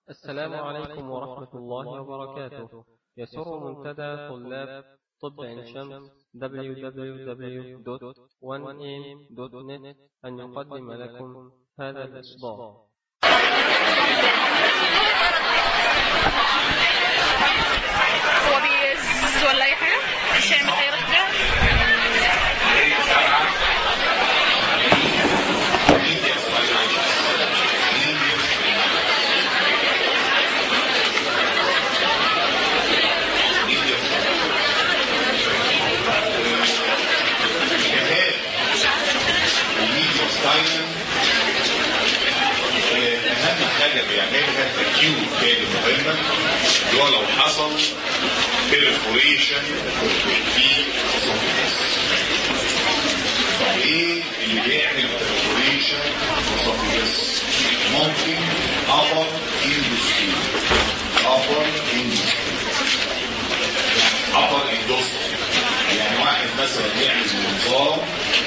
السلام عليكم ورحمة الله وبركاته يسر منتدى طلاب طب عين شمس www.1am.net أن يقدم لكم هذا الإصدار هو بيز ولا اي حاجه مش هيعمل اي رد الميديا ستايل اهم حاجه بيعملها التكييف كان مهمه اللي هو لو حصل بيرفوريشن في esophagus. ايه اللي بيعمل بيرفوريشن في esophagus؟ ممكن upper industry upper industry upper industry يعني واحد مثلا يعمل منظار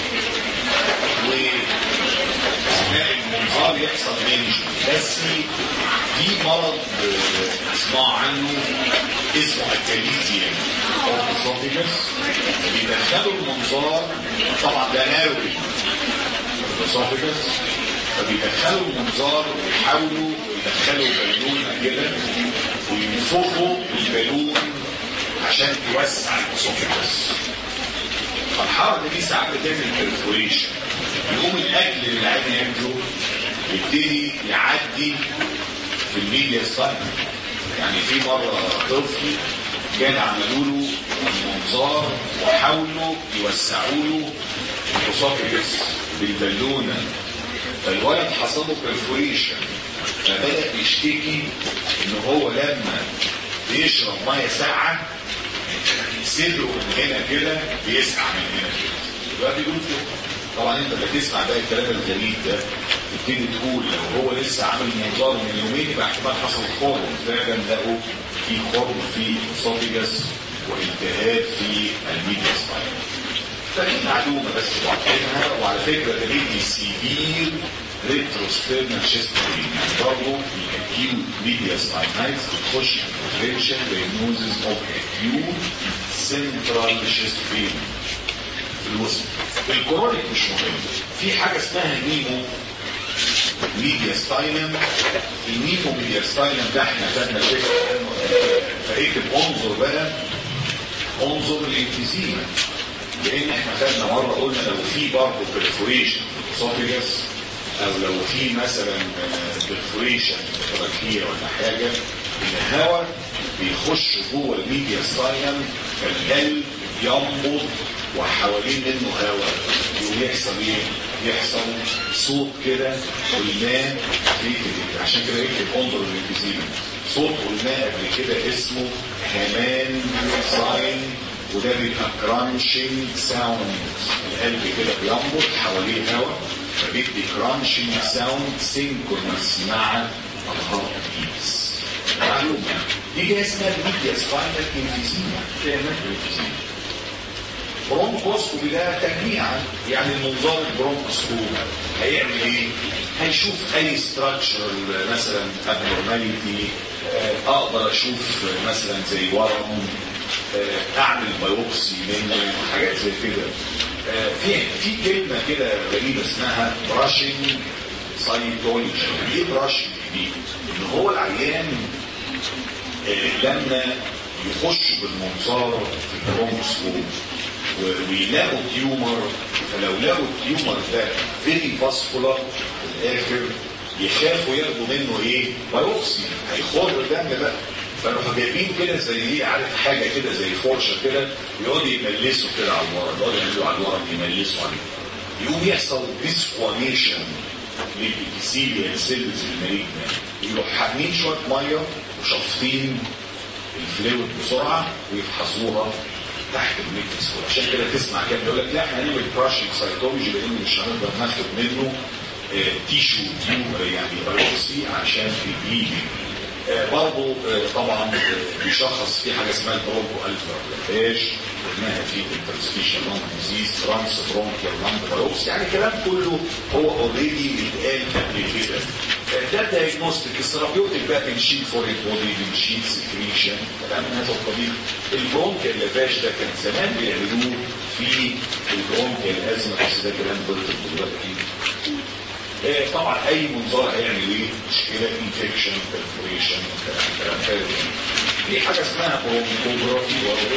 واثناء المنظار يحصل منش بس في مرض آه، اسمع عنه اسمه الكاليزيا او اسوفيجس بيدخلوا المنظار طبعا ده ناوي الاسوفيجس فبيدخلوا المنظار ويحاولوا يدخلوا بالونه كده وينفخوا البالون عشان توسع الاسوفيجس فالحركه دي ساعات بتعمل برفوريشن يقوم الاكل اللي عايز ياكله يبتدي يعدي في الميديا ستايل يعني في مره طفل كان عملوا له منظار وحاولوا يوسعوا له الاسوفيجس بالبالونه فالولد حصل له برفوريشن فبدا يشتكي ان هو لما بيشرب ميه ساقعه صدره من هنا كده بيسقع من هنا كده دلوقتي بيقول كده طبعا انت بتسمع بقى الكلام الغريب ده تبتدي تقول لو هو لسه عامل منظار من يومين يبقى احتمال حصل خرم فعلا لقوا في خرم في اسوفيجاس والتهاب في الميديا سباين فدي معلومه بس بعتقدها وعلى فكره ده بيدي سيفير ريتروستيرنال شيست بين يعني برضه الاكيوت ميديا سباينايتس بتخش في بريفنشن دايجنوزز اوف اكيوت سنترال شيست بين في الوسط الكرونيك مش مهم في حاجه اسمها نيمو ميديا ستايلم النيمو ميديا ستايلم ده احنا خدنا فكره عنه فاكتب انظر بقى انظر الانفيزيما لان احنا خدنا مره قلنا لو في برضه برفوريشن في الاسوفيجاس او لو في مثلا برفوريشن في التراكيه ولا حاجه الهواء بيخش جوه الميديا ستايلم فالقلب ينبض وحوالين منه هواء يقوم يحصل ايه؟ يحصل صوت كده قلناه في عشان كده يكتب انظر الانفيزيما صوت قلناه قبل كده اسمه همان ساين وده بيبقى كرانشنج ساوند القلب كده بينبض حواليه هواء فبيدي كرانشنج ساوند سينكرونس مع الهارت بيتس معلومه دي جايه اسمها الميديا سباينال انفيزيما تعمل انفيزيما برونكوسكوبي ده تجميعا يعني المنظار البرونكوسكوب هيعمل ايه؟ هيشوف اي ستراكشر مثلا ابنورماليتي اقدر اشوف مثلا زي ورم آه، اعمل بايوبسي منه حاجات زي كده آه، في في كلمه كده غريبه اسمها براشنج سايتولوجي ايه براشنج دي؟ ان هو العيان آه، لما يخش بالمنظار في البرونكوسكوب و- ويلاقوا تيومر فلو لقوا التيومر ده فيري فاسكولار في الاخر يخافوا ياخدوا منه ايه؟ بايوبسي هيخر دم بقى فراحوا جايبين كده زي ايه عارف حاجه كده زي فرشه كده يقعدوا يملسوا كده على الورق يقعدوا يعملوا على الورق يملسوا عليه يقوم يحصل ديسفورميشن للابيثيليال سيلز المالجنة يروح حاملين شويه ميه وشافطين الفلويد بسرعه ويفحصوها تحت الميكروسكوب عشان كده تسمع كده يقول لك لا احنا هنعمل براشنج سايتولوجي لان مش هنقدر ناخد منه آه، تيشو تيومر يعني بايوبسي عشان البليدنج آه، برضه آه، طبعا آه، بيشخص في حاجه اسمها البرونكو الفاش قلناها في الانترستيشن لونج ديزيز ترانس برونكيال لونج باروكس يعني الكلام كله هو اوريدي اتقال قبل كده آه، ده دايجنوستيك الثيرابيوتيك بقى بنشيل فورين بودي بنشيل سكريشن كلام من هذا القبيل البرونكيال لافاش ده كان زمان بيعملوه في البرونكيال ازمه بس ده كلام ضد دلوقتي آه، طبعا اي منظار هيعمل ايه مشكله انفكشن برفوريشن كلام كلام فارغ في حاجه اسمها برونكوجرافي برضه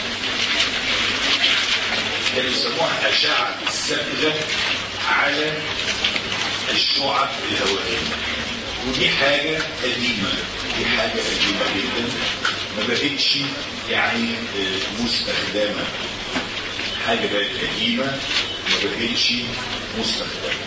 كانوا يسموها اشعه الصبغه على الشعب الهوائيه ودي حاجه قديمه دي حاجه قديمه جدا ما بقتش يعني آه، مستخدمه حاجه بقت قديمه ما بقتش مستخدمه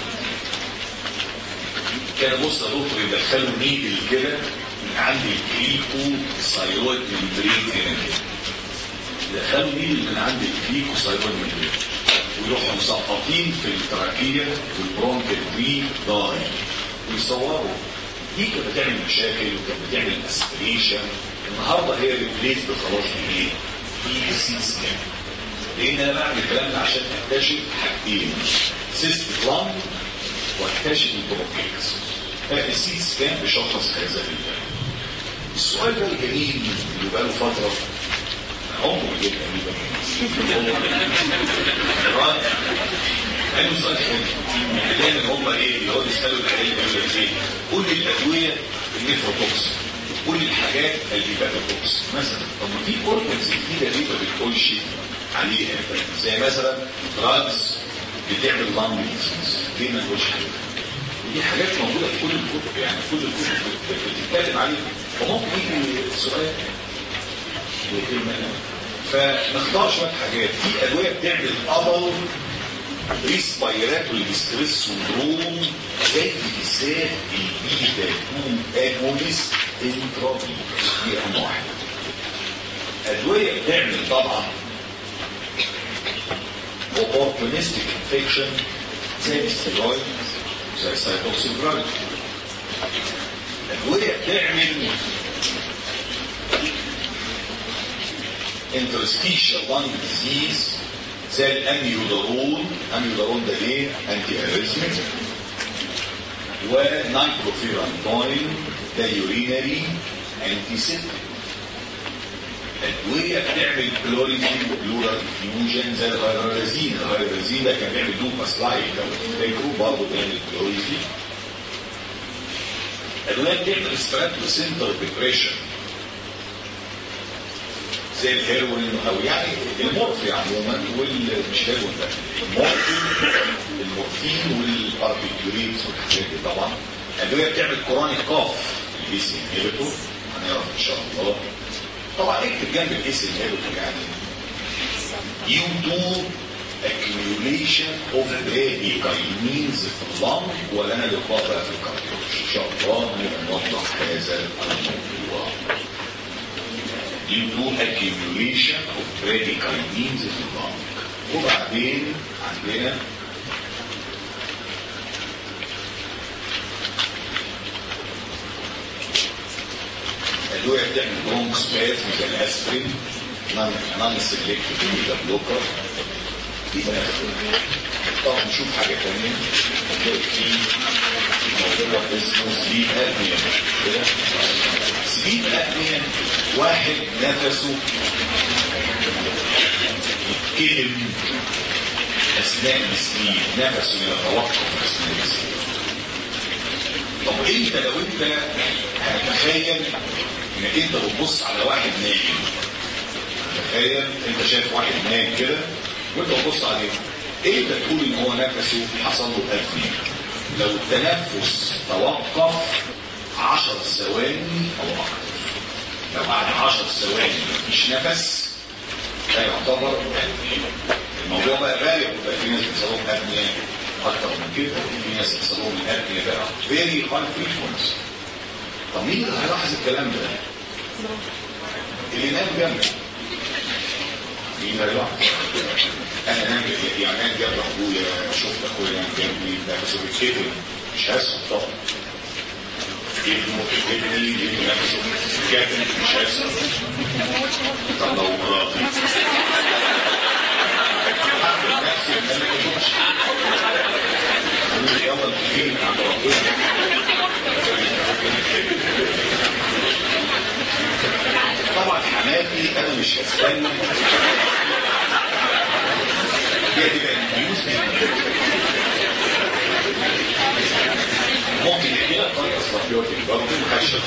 كان بص يا دكتور يدخلوا نيدل كده من عند الكليكو ثايرويد ممبرين هنا كده يدخلوا نيدل من عند الكليكو ثايرويد ممبرين ويروحوا مسقطين في التراكية والبرونكل دي ضاي ويصوروا دي كانت بتعمل مشاكل وكانت بتعمل اسبريشن النهارده هي ريبليس خلاص بايه؟ بي سي سكان لان انا بعمل الكلام ده عشان اكتشف حاجتين سيست لانج واكتشف البروكيتس فالسي سكان بيشخص هذا الكلام السؤال ده الجميل اللي بقاله فتره عمره جدا رائع قالوا سؤال حلو دايما هم ايه يقعدوا يسالوا العيال يقولوا لك ايه قول لي الادويه النيفروتوكس قول لي الحاجات اللي باتوتوكس مثلا طب ما في اورجنز كتيره ليه ما بتقولش عليها زي مثلا دراجز بتعمل لانج ديزيز ليه ما نقولش عليها دي حاجات موجوده في كل الكتب يعني كل الكتب بت- بتتكلم عليها فممكن يجي سؤال وكلمه فنختار شويه حاجات في ادويه بتعمل ابل ريسبيراتوري ستريس سندروم زي بالذات البيتا 2 اجونست انترافيروس دي اهم واحده ادويه بتعمل طبعا opportunistic infection زي الستيرويد زي السايتوكسين دراج ادويه بتعمل interstitial lung disease زي الاميودارون اميودارون ده ايه انتي اريزميك ونايتروفيرانتوين ده يورينري انتي سيبتيك ادويه بتعمل كلوريزين بلورال فيوجن زي الهيدرازين الهيدرازين ده كان بيعمل دوبا سلايد لو تفتكروا برضه بيعمل كلوريزين ادويه بتعمل ريسبيراتوري سنتر ديبريشن زي الهيروين او يعني المورفي عموما والمش هيروين ده المورفين المورفين والباربيتوريت والحاجات دي طبعا ادويه بتعمل كورونيك كاف البيس انهبيتور هنعرف ان شاء الله طبعا اكتب جنب البيس انهبيتور يعني due to accumulation of bradykinin في اللنج ولا انا لقاء بقى في الكارديولوجي ان شاء الله نوضح هذا الموضوع due to accumulation of bradykinin في اللنج وبعدين عندنا ادويه بتعمل برونك سبازم زي الاسبرين نون سيلكتيف بيتا بلوكر يبقى طبعا نشوف حاجه ثانيه هنلاقي في موضوع اسمه سليب ابنيا كده سليب ابنيا واحد نفسه يتكلم اثناء السليب نفسه يتوقف اثناء السليب طب انت لو انت هتخيل انك انت بتبص على واحد نايم تخيل انت شايف واحد نايم كده وانت بتبص عليه انت تقول ان هو نفسه حصل له تدفين لو التنفس توقف 10 ثواني او اكتر لو بعد 10 ثواني مفيش نفس ده يعتبر تدفين الموضوع بقى غالب بقى في ناس بيحصل لهم ابنيه اكتر من كده في ناس بيحصل لهم الابنيه بقى فيري هاي فريكونسي طب مين اللي هيلاحظ الكلام ده؟ اللي نام جنبي مين هيلاحظ؟ انا نام يعني نام جنب اخويا شفت اخويا نام جنبي نفسه بيتكتم مش هسكت طبعا ابنه ابني ابني نفسه كاتب مش هيحصل طب لو مراتي حابب نفسي ان انا ما اشوفش أقول يلا نتكلم عن ربنا طبعا حماتي انا مش هستنى هي تبقى النيوز ممكن يجي لك طريقه صرافيوتك برضه مكشف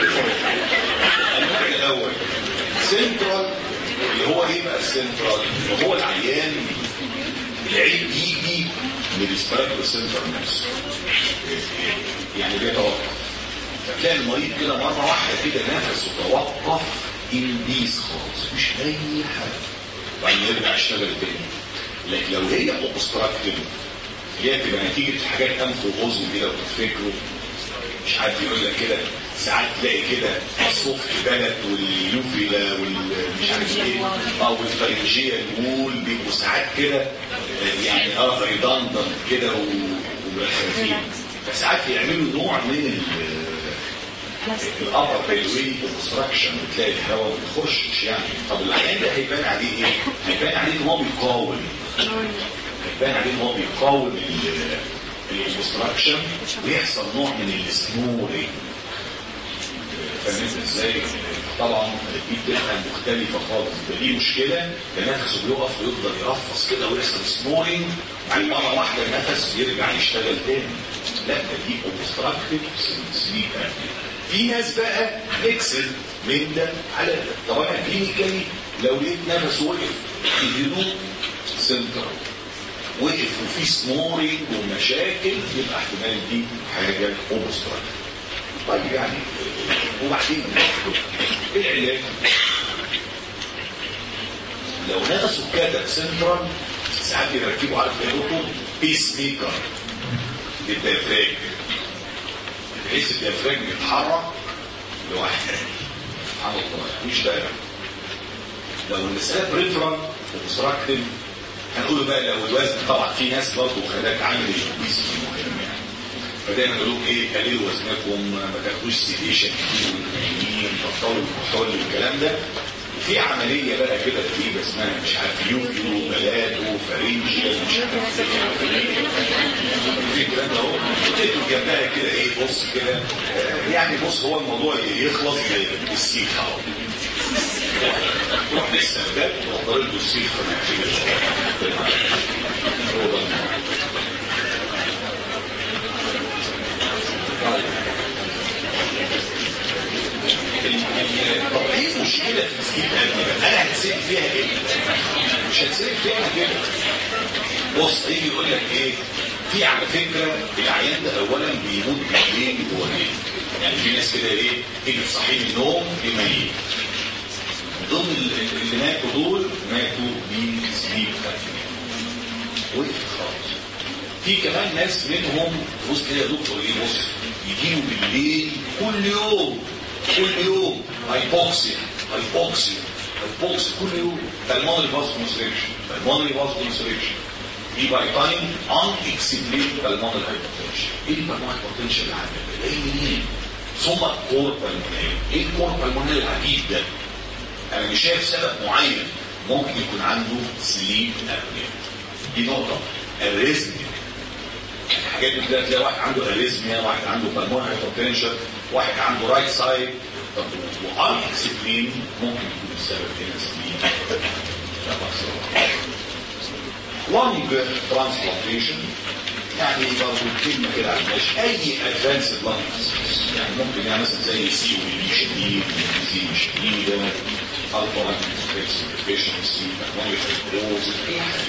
النوع الاول سنترال اللي هو ايه بقى السنترال؟ اللي هو العيان العين يجي من السبيراتو سنتر نفسه يعني بيتوقف فتلاقي المريض كده مرة واحدة كده نفسه توقف انديس خالص مش أي حاجة وبعدين يرجع يشتغل تاني لكن لو هي اوبستراكتيف اللي هي بتبقى نتيجة حاجات أنف وأذن كده وتفتكروا مش عارف يقول لك كده ساعات تلاقي كده الصوف بلد واليوفيلا والمش عارف ايه اه والفرنجيه الوول بيبقوا ساعات كده آه، يعني اه ريدندنت كده و- ومرخفين فساعات يعملوا نوع من ال الابر بيلوي اوبستراكشن بتلاقي الهواء ما بيخشش يعني طب العيان ده هيبان عليه ايه؟ هيبان عليه ان هو بيقاوم هيبان عليه ان هو بيقاوم الاوبستراكشن ويحصل نوع من السنورينج فاهمين ازاي؟ طبعا دي بتبقى مختلفة خالص ده دي مشكلة ده نفسه بيقف ويفضل يرفص كده ويحصل سنورينج بعد مرة واحدة النفس يرجع يشتغل تاني لا ده دي اوبستراكتيف سليب في ناس بقى ميكسد من ده على ده طب انا كلينيكالي لو لقيت نفسه وقف في هدوء سنتر وقف وفي سنورينج ومشاكل يبقى احتمال دي حاجة اوبستراكتيف طيب يعني وبعدين العلاج لو نفسه كاتب سنترال ساعات بيركبوا عارف يا دكتور بيس ميكر للديافراج بحيث الديافراج يتحرك لوحده سبحان الله مش بقى لو المسألة بريفرال ومستراكتيف هنقول بقى لو الوزن طبعا في ناس برضه خلاك عامل البيس مهم يعني فدايما يقول لهم ايه قللوا وزنكم ما تاخدوش سيديشن كتير والمعينين بطلوا الكحول والكلام ده وفي عمليه بقى كده غريبه اسمها مش عارف يوفيو بلاتو فرنجيا مش عارف ايه في الكلام ده اهو تكتب جنبها كده ايه بص كده آه، يعني بص هو الموضوع يخلص بالسيخ اهو تروح للسرداب وتضرب له السيخ في هو ده الموضوع. طب ايه المشكله في السكيب انا هتسيب فيها ايه مش هتسيب فيها كده بص يجي يقول لك ايه في على فكره العيان ده اولا بيموت بالليل وهو نايم يعني في ناس كده ايه تيجي تصحيه من النوم يميت ضمن اللي ماتوا دول ماتوا بسليب خفيف وقف خالص في كمان ناس منهم بص كده يا دكتور ايه بص يجيوا بالليل كل يوم كل يوم هايبوكسيا هايبوكسيا هايبوكسيا كل يوم بالمونري باز كونستريكشن بالمونري باز كونستريكشن دي باي تايم ان اكسبلين بالمونري هايبوتنشن ايه البالمونري هايبوتنشن اللي عندك ده ايه منين ثم الكور بالمونري ايه الكور بالمونري العجيب ده انا مش شايف سبب معين ممكن يكون عنده سليب ابنيا دي نقطه الريزميا الحاجات دي كده تلاقي واحد عنده اريزميا واحد عنده بالمونري هايبوتنشن واحد عنده رايت سايد طب وار اكسبلين ممكن يكون السبب هنا سليب لونج ترانسبلانتيشن يعني برضه كلمه كده على الماشي اي ادفانسد لونج يعني ممكن يعني مثلا زي سي او بي شديد سي شديده الفا ديفيشنسي بالمونري فايبروز اي حاجه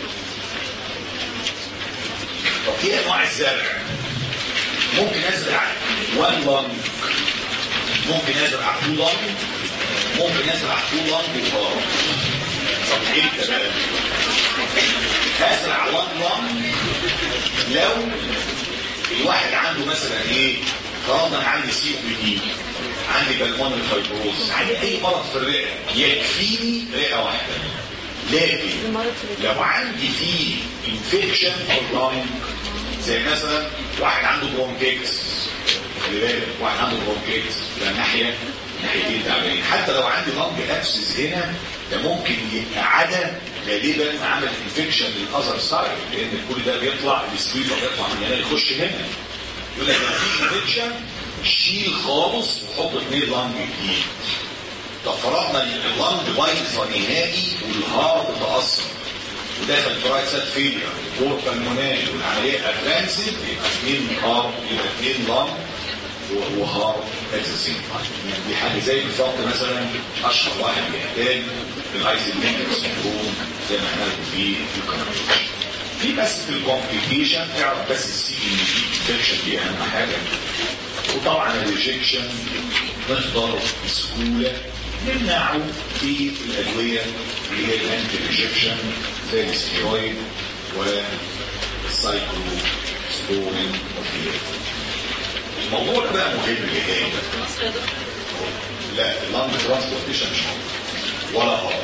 طب في انواع الزرع ممكن ازرع وان لونج ممكن ازرع تو لونج ممكن ازرع تو لونج وخلاص طب امتى بقى هزرع وان لونج لو الواحد عنده مثلا ايه فرضا عندي سي او دي عندي بالمونري فايبروز عندي اي مرض في الرئه يكفيني رئه واحده لكن لو عندي فيه انفكشن في اللنج زي مثلا واحد عنده برونكيكس خلي بالك واحد عنده برونكيتس يبقى ناحيه ناحيتين تعبانين حتى لو عندي لنج ابسس هنا ده ممكن يبقى عدا غالبا عمل انفكشن للاذر سايد لان كل ده بيطلع السويبر بيطلع من هنا يخش هنا يقول لك لو في انفكشن شيل خالص وحط اثنين لنج جديد طب فرضنا ان اللنج بايظه نهائي والهارت تاثر وداخل في رايت سايد فيلير فور بالمونال والعمليه ادفانسد يبقى اثنين هارت يبقى اثنين لنج وهارت ات ذا سيم دي حاجه زي بالظبط مثلا اشهر واحد بيحتاج الايزنبرج سندروم زي ما احنا في الكونفيوجن في بس في الكومبليكيشن اعرف بس السي ان دي انفكشن دي اهم حاجه وطبعا الريجكشن نقدر بسهوله نمنعه في الادويه اللي هي الانتي ريجكشن زي الستيرويد والسايكلوسبورين وغيره الموضوع ده بقى مهم ليه لا اللانج ترانسبورتيشن مش موجود ولا هارت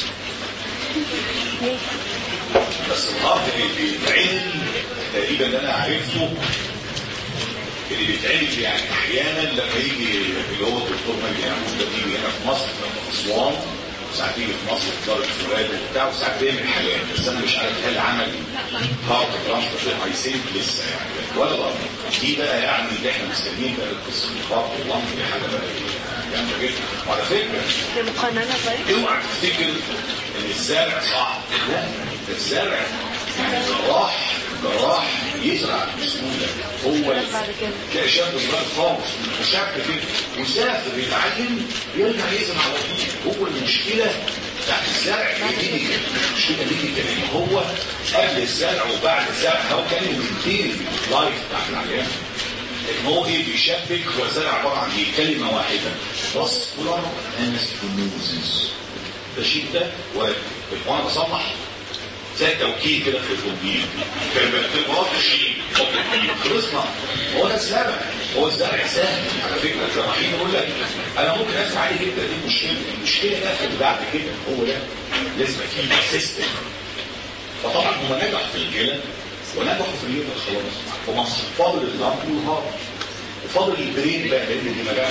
بس الهارت اللي بيتعمل تقريبا اللي انا عرفته اللي بيتعمل يعني احيانا لما يجي اللي هو الدكتور مجدي يعقوب ده بيجي هنا في مصر في اسوان ساعات يجي في مصر في دار الفؤاد وبتاع وساعات بيعمل حاجات بس انا مش عارف هل عمل هارت ترانسبورت اي ثينك لسه يعني ولا لا دي بقى يعني اللي احنا مستنيين بقى قصه الهارت واللنج دي حاجه بقى جامده جدا وعلى فكره في مقننة طيب اوعى تفتكر ان الزرع صعب لا ده الزرع يعني جراح جراح يزرع بسهوله هو بعد كده. تلاقي شاب صغير خالص وشاب كده وسافر يتعلم يرجع يزرع على طول هو المشكله بتاعت الزرع ميديكال المشكله ميديكال ان هو قبل الزرع وبعد الزرع هو كان يمنتين لايف بتاع العيان ان هو ايه بيشبك هو زرع عباره عن ايه كلمه واحده فاسكولار انستموزيس ده شيء ده وانا بصلح زي التوكيل كده في التوكيل كان باعتبار شيء خلصنا هو ده الزرع هو الزرع سهل على فكره الجراحين يقول لك انا ممكن اسمع عليه جدا دي مشكله المشكله ده في اللي بعد كده هو ده لازم فيه سيستم فطبعا هم نجحوا في الجيلة ونجحوا في الليفر خلاص ومصر فاضل اللامب والهارت وفاضل البرين بقى لان دي مجال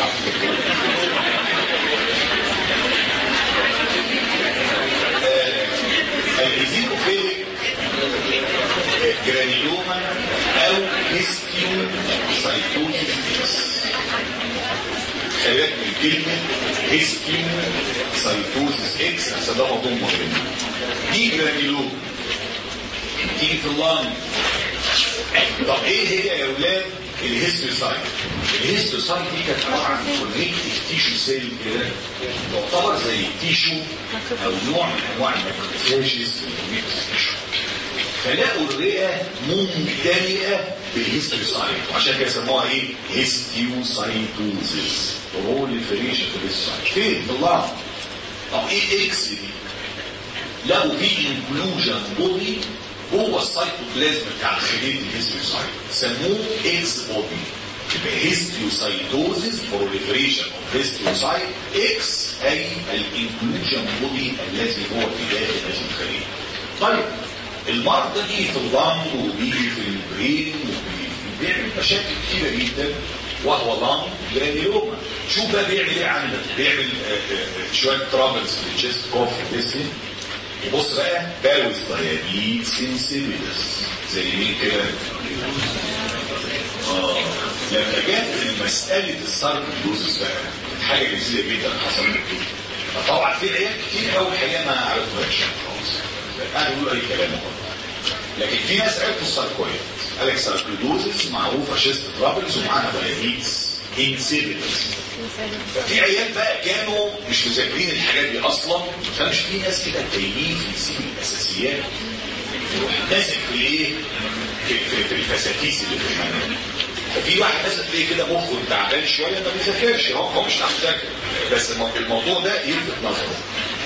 الريزيكوفيليك جرانيلوما او هيستيو سايتوزيس خلي بالك من كلمه هيستيو سايتوزيس اكس عشان ده موضوع مهم دي جرانيلوما تيجي في اللانج طب ايه هي يا اولاد الهيستوسايت الهيستوسايت دي كانت عباره عن كونكتيف تيشو سيل كده تعتبر زي التيشو او نوع من انواع الماكروفاجز في الكونكتيف تيشو فلاقوا الرئه ممتلئه بالهيستوسايت وعشان كده سموها ايه هيستيوسايتوزيس بروليفريشن في الهيستوسايت فين في اللانج طب ايه اكس دي لقوا في انكلوجن بودي جوه السيتوبلازم بتاع الخليه الهيستيوسايت سموه اكس بودي يبقى هيستيوسايتوزيس بروليفريشن اوف هيستيوسايت اكس اي الانكلوجن بودي الذي هو في داخل هذه الخليه طيب المرض ده بيجي في اللنج وبيجي في البرين وبيعمل مشاكل كتيره جدا وهو لانج جرانيلوما شوف بقى بيعمل ايه عندك بيعمل آه، آه، شويه ترابلز في الجست كوف ديسني وبص بقى باوز دايابيتس انسيبيدس زي مين كده اه لما جت مساله الساركويدوزس بقى كانت حاجه جميله جدا حصلت فطبعا في عيال كتير قوي الحقيقه ما عرفوهاش خالص انا بقول اي كلام والله. لكن في ناس عرفوا الساركويد قال لك ساركويدوزس معروفه شيست ترابلز ومعاها دايابيتس انسيبيدس ففي عيال بقى كانوا مش مذاكرين الحاجات دي اصلا فمش في ناس كده تايهين في سيب الاساسيات يروح ماسك في ايه في, في, في الفساتيس اللي في المنام ففي واحد مثلا تلاقيه كده مخه تعبان شويه ما بيذاكرش هو هو مش عارف يذاكر بس الم- الموضوع ده يلفت نظره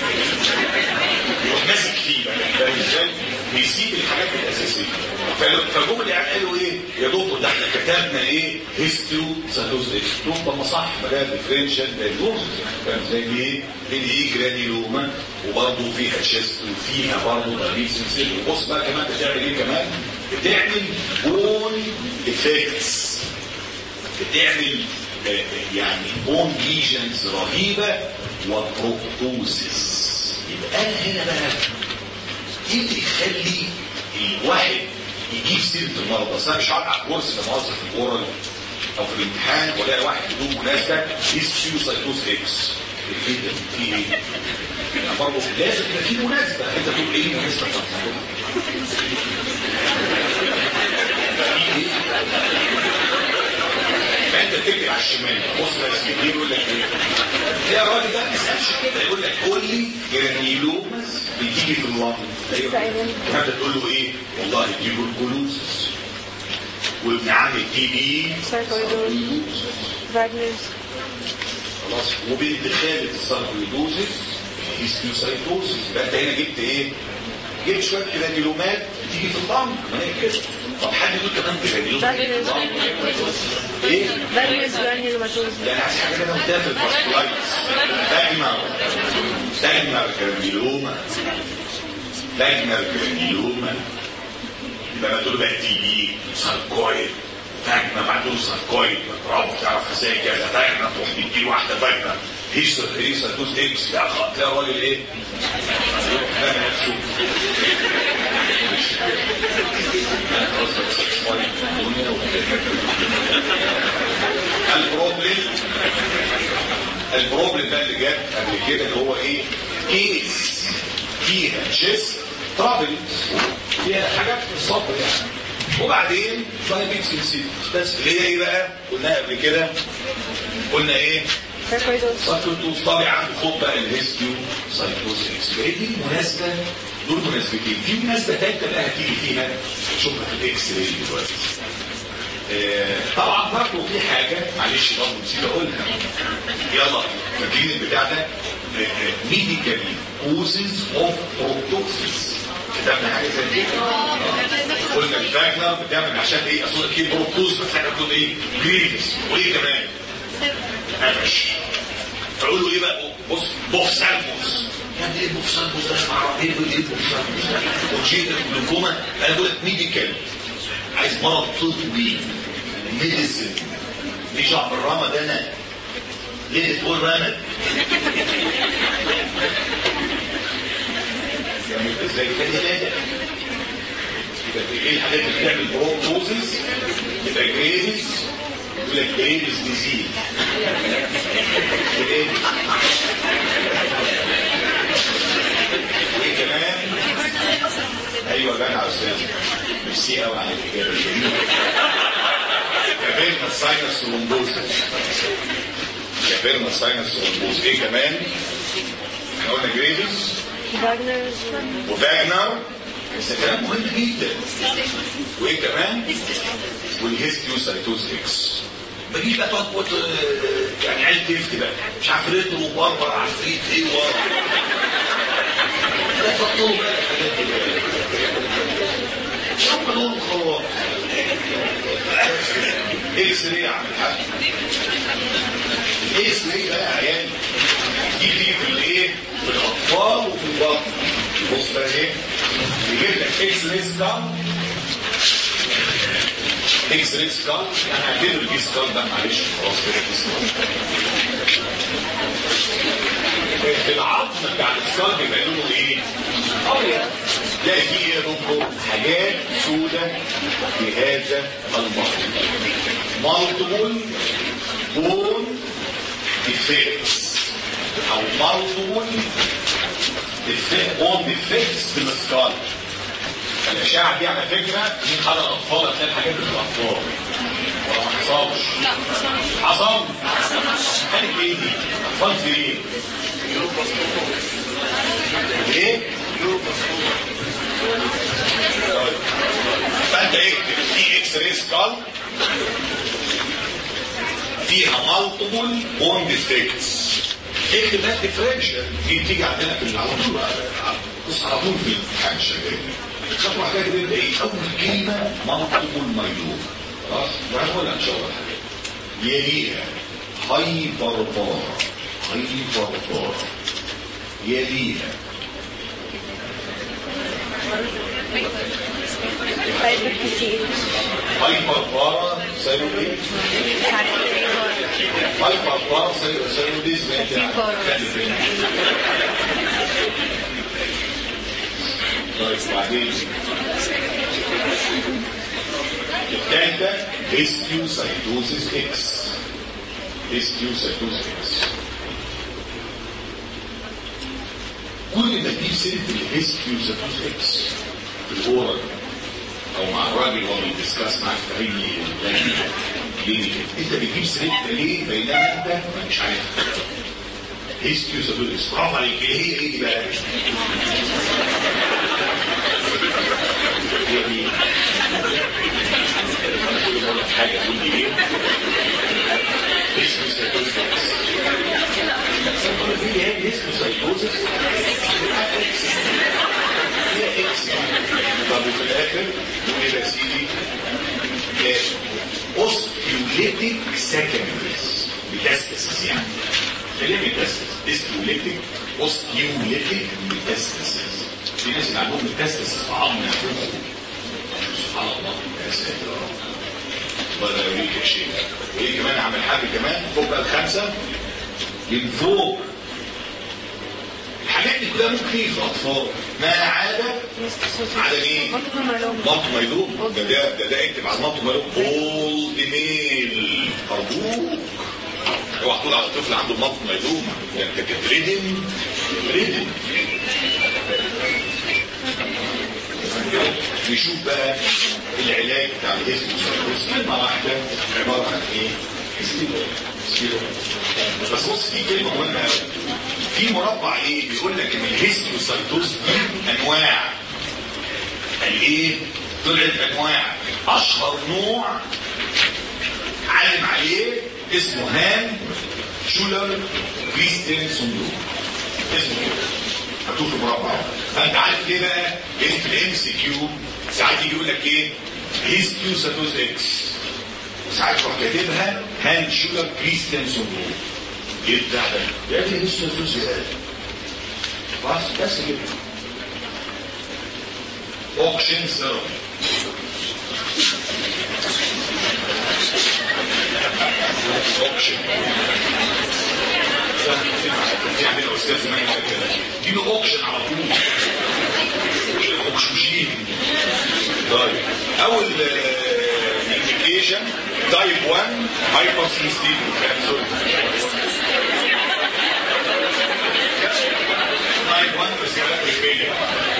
يروح ماسك فيه بقى فاهم ازاي؟ بيسيب الحاجات الاساسيه فل- فجم العيال قالوا ايه؟ يا دكتور ده احنا كتبنا ايه؟ هيستو ساتوز اكس طب ما صح ما ده ديفرنشال دايجنوز فاهم ازاي ليه؟ لان دي جرانيلوما وبرضه فيها تشيست وفيها برضه دايبيتس سيل وبص بقى كمان بتعمل ايه كمان؟ بتعمل بون افكتس بتعمل آه، يعني بون ليجنز رهيبه وبروبتوزيس يبقى انا هنا بقى ايه اللي يخلي الواحد يجيب سيره المرضى اصل انا مش هقعد على الكرسي لما اوصف في الاورال او في الامتحان والاقي واحد بدون مناسبه هيستيو سايتوز اكس ايه ده في ايه؟ يعني برضه لازم يبقى في مناسبه انت تقول ايه المناسبه بتاعت الموضوع؟ فانت تكتب على الشمال بص بقى اسمه يقول لك ايه؟ يا راجل ده ما تسالش كده يقول لك قول لي جرانيلوماس بتيجي في اللنج فانت تقول له ايه؟ والله تيبركلوزس وابن عم التي بي ساركويدوز فاجنرز خلاص وبنت خالد الساركويدوزس هيستيوسايتوزس يبقى انت هنا جبت ايه؟ جبت شويه جرانيلومات بتيجي في اللنج ما هي كده طب حد يقول كمان جرانيلومات بتيجي في اللنج ايه؟ فاجنرز جرانيولوماتوز يعني عايز حاجه كده منتهى في الفاسكولايتس دايما دايما جرانيلوما دايما جرانيلوما يبقى ما تقول بقى تي بي ساركويد فاجنا بعد دول ساركويد برافو تعرف ازاي كذا فاجنا تروح تدي واحده فاجنا هيش هيش توز اكس يا اخ تلاقي الراجل ايه؟ يروح فاهم نفسه البروبلم البروبلم ده اللي جت قبل كده اللي هو ايه؟ كيس فيها تشيست ترابل فيها حاجات في الصدر يعني وبعدين دايبيتس انسيد بس اللي هي ايه بقى؟ قلناها قبل كده قلنا ايه؟ ساركويدوز سايكوتوز طالع عنده خد بقى الهيستيو سايكوز اكس فهي دي المناسبه دول مناسبتين في مناسبه ثالثه بقى هتيجي فيها تشوفها في الاكس راي دلوقتي آه، طبعا برضه في حاجه معلش برضه نسيت اقولها يلا فاكرين البتاع ده ميديكال كوزز اوف بروتوكسيس كتبنا حاجه زي كده قلنا الفاجنر بتعمل عشان ايه اصل ايه بروتوز فاحنا بنقول ايه جريفس وايه كمان قفش فقولوا ايه بقى بص بوفسالموس يعني ايه بوفسالموس ده مش عارف ايه ايه بوفسالموس وجيت الجلوكوما انا بقول لك ميديكال عايز مرض طبي ميديسن دي شعب الرمى ده انا ليه تقول رمد يعني ازاي كده كده يبقى ايه الحاجات اللي بتعمل بروكوزس يبقى جريفز يقول لك جريفز ديزيز ايه وايه كمان ايوه جدع يا استاذ ميرسي قوي على الاجابه الجميله كافيرنا ساينس رومبوزس كافيرنا ساينس رومبوز ايه كمان احنا قلنا جريفز فاجنرز وفاجنر بس كلام مهم جدا وايه كمان والهيستيوسايتوز اكس ما تجيش بقى تقعد تقول آه، يعني عيل تفتي بقى مش عفريت وبربر عفريت ايه ورا لا تطلبوا بقى الحاجات دي هم دول خلاص اكس راي يا عم الحاج الاكس راي بقى يا عيال دي دي في الايه في الاطفال وفي البطن بص بقى ايه يجيب لك اكس راي سكان اكس راي سكان يعني هعتبر دي سكان ده معلش خلاص كده دي سكان في العظم بتاع السكان بيبقى لونه ايه؟ ابيض تلاقي فيه ايه يا دكتور؟ حاجات سوداء في هذا المرض مالتيبل بون ديفكتس او مالتيبل بون ديفكتس في السكال الاشعه دي على فكره من حاله الاطفال هتلاقي الحاجات دي في الاطفال ولا ما حصلش؟ حصل؟ كانت ايه دي؟ اطفال في ايه؟ ايه؟ طيب. فانت اكتب في اكس راي سكال فيها مالتيبل بون ديفكتس اكتب بقى ديفرنشال دي بتيجي عندنا في على طول بص على طول في الامتحان شغال خطوه حاجه كده ايه اول كلمه مالتيبل مايلوم خلاص وهنقولها ان شاء الله حاجه يليها هايبر بار هايبر بار يليها هايبر كتير هايبر بارا سايرو ايه؟ مش عارفه ايه هو هايبر بارا سايروديزم انت طيب وبعدين الثالثة هيستيوسايتوزيس اكس هيستيوسايتوزيس اكس كل ما تجيب سيرة الهيستيوسايتوزيس اكس في الاورال او مع الراجل وهو بيدسكاس معاك في اي ليه؟ انت بتجيب سيرتها ليه بينما انت مش عارف هيستيوسايتوزيس برافو عليك ايه هي ايه دي بقى؟ هي دي حاجة تقول لي ايه؟ اسمه سايكوزيس في ايه اسمه سايكوزيس هي اكس طب وفي الاخر نقول ايه يا سيدي؟ اوستيوليتيك سكندريز ميتاستاسيس يعني خليها ميتاستاسيس استيوليتيك اوستيوليتيك ميتاستاسيس في ناس اللي عندهم ميتاستاسيس في عظم نفسهم سبحان الله يا ساتر ولا يريد شيء وايه كمان عمل حاجه كمان فوق بقى الخمسه من فوق الحاجات دي كلها ممكن تيجي في الاطفال ما عدا على مين؟ منطقة معلومة مالتو ميلوم ده ده ده, ده اكتب على المالتو ميلوم اولد ميل ارجوك اوعى تقول على طفل عنده مالتو ميلوم ده انت كده ريدن ريدن نشوف بقى العلاج بتاع الهيستوسايتوس كلمة واحدة عبارة عن ايه؟ ستيرويد ستيرويد بس بص في كلمة مهمة قوي في مربع ايه بيقول لك ان الهيستوسايتوس دي انواع الايه؟ طلعت انواع اشهر نوع علم عليه اسمه هان شولر كريستين سندروم اسمه كده مكتوب في مربع فانت عارف ليه بقى ايه في الام سي كيو ساعات يجي يقول لك ايه هيستيو ساتوز اكس ساعات تروح كاتبها هان شولر كريستيان سندروم ايه بتاع ده؟ يا ابني هيستيو ساتوز ايه بس بس كده اوكشن سيرم اوكشن في عندنا استاذ زمان كده دي له اوكشن على طول اوكسجين طيب اول انديكيشن تايب 1 هايبر سيستيم تايب 1 ريسبيراتوري فيلير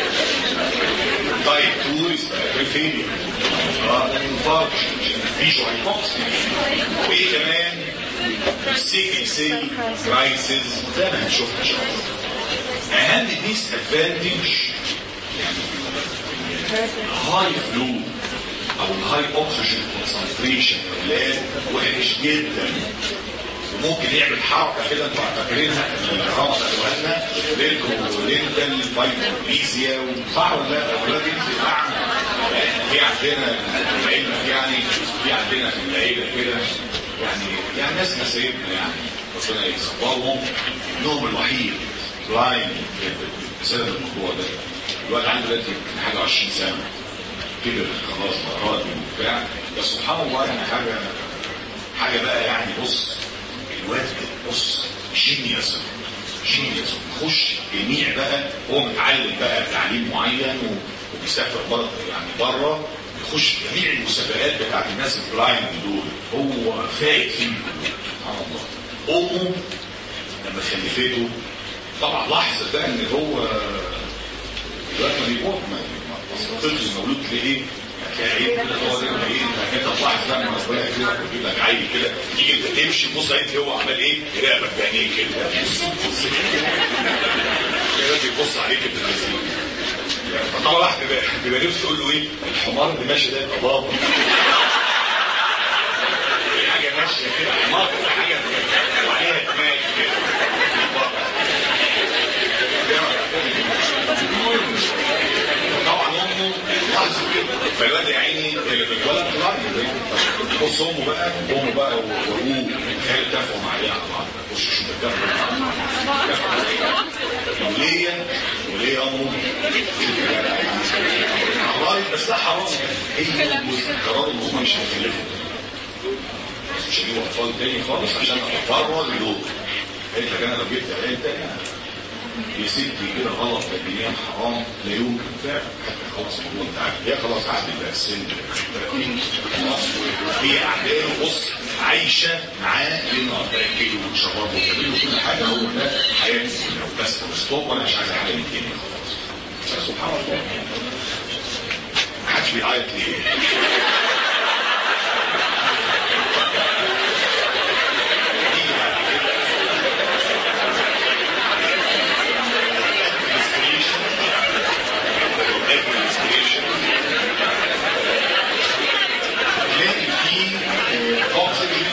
تايب 2 ريسبيراتوري فيلير انفاركشن فيجو هايبوكسيا وايه كمان سيكل سيل كرايسيس زي ما هنشوف ان شاء الله اهم ديس ادفانتج هاي فلو او الهاي اوكسجين كونسنتريشن اولاد وحش جدا وممكن يعمل حركه كده انتوا فاكرينها الرابطه قالوا لنا لينكال فايبروليزيا صح ولا لا؟ اولاد ينزل اعمى في عندنا العلم يعني في عندنا في العيله كده يعني يعني ناس نسيبنا يعني ربنا يصبرهم نوم الوحيد بلايند بسبب الموضوع ده الواد عنده دلوقتي حاجه 20 سنه كبر خلاص بقى راضي وبتاع بس سبحان الله يعني حاجه حاجه بقى يعني بص الواد بص جينيوس جينيوس يخش جميع بقى هو متعلم بقى تعليم معين وبيسافر بره يعني بره يخش جميع المسابقات بتاعت الناس البلايند دول هو فايت فيه سبحان الله امه لما خلفته طبعا لاحظت بقى ان هو دلوقتي ما بيموت ما الطفل المولود تلاقيه هتلاقي عيب كده هو ده ايه انت تلاحظ بقى لما ربنا كده يجيب لك عيل كده تيجي انت تمشي تبص انت هو عمال ايه يراقبك بعينيه كده بص كده بيبص عليك ابن اللذين فطبعا واحد بيبقى بيبقى نفسه يقول له ايه الحمار اللي ماشي ده يبقى بابا في حاجه ماشيه كده حمار حاجه وعليها دماغ كده طبعا امه لاحظوا كده فالواد يا عيني الولد راجل بص امه بقى امه بقى وابوه كانوا اتفقوا مع عليها على بعض خش شوف اتفقوا مع بعض وليه وليه امه حراري بس ده حرام هي قرار ان هم مش هيخلفوا بس مش هجيب اطفال تاني خالص عشان اتفرج له قلت لك انا لو جبت عيال تاني يا ستي كده غلط بدينيا حرام لا يمكن فعلا حتى خلاص الموضوع انت عارف هي خلاص عدت بقى السن خلاص هي اعداله بص عايشه معاه ليل نهار تاكله وتشربه وتعمله كل حاجه هو ده حياته لو بس ستوب وانا مش عايز حاجه من الدنيا خلاص سبحان الله ما حدش بيعيط ليه؟ يجي بعد كده administration administration تلاقي فيه اوكسجين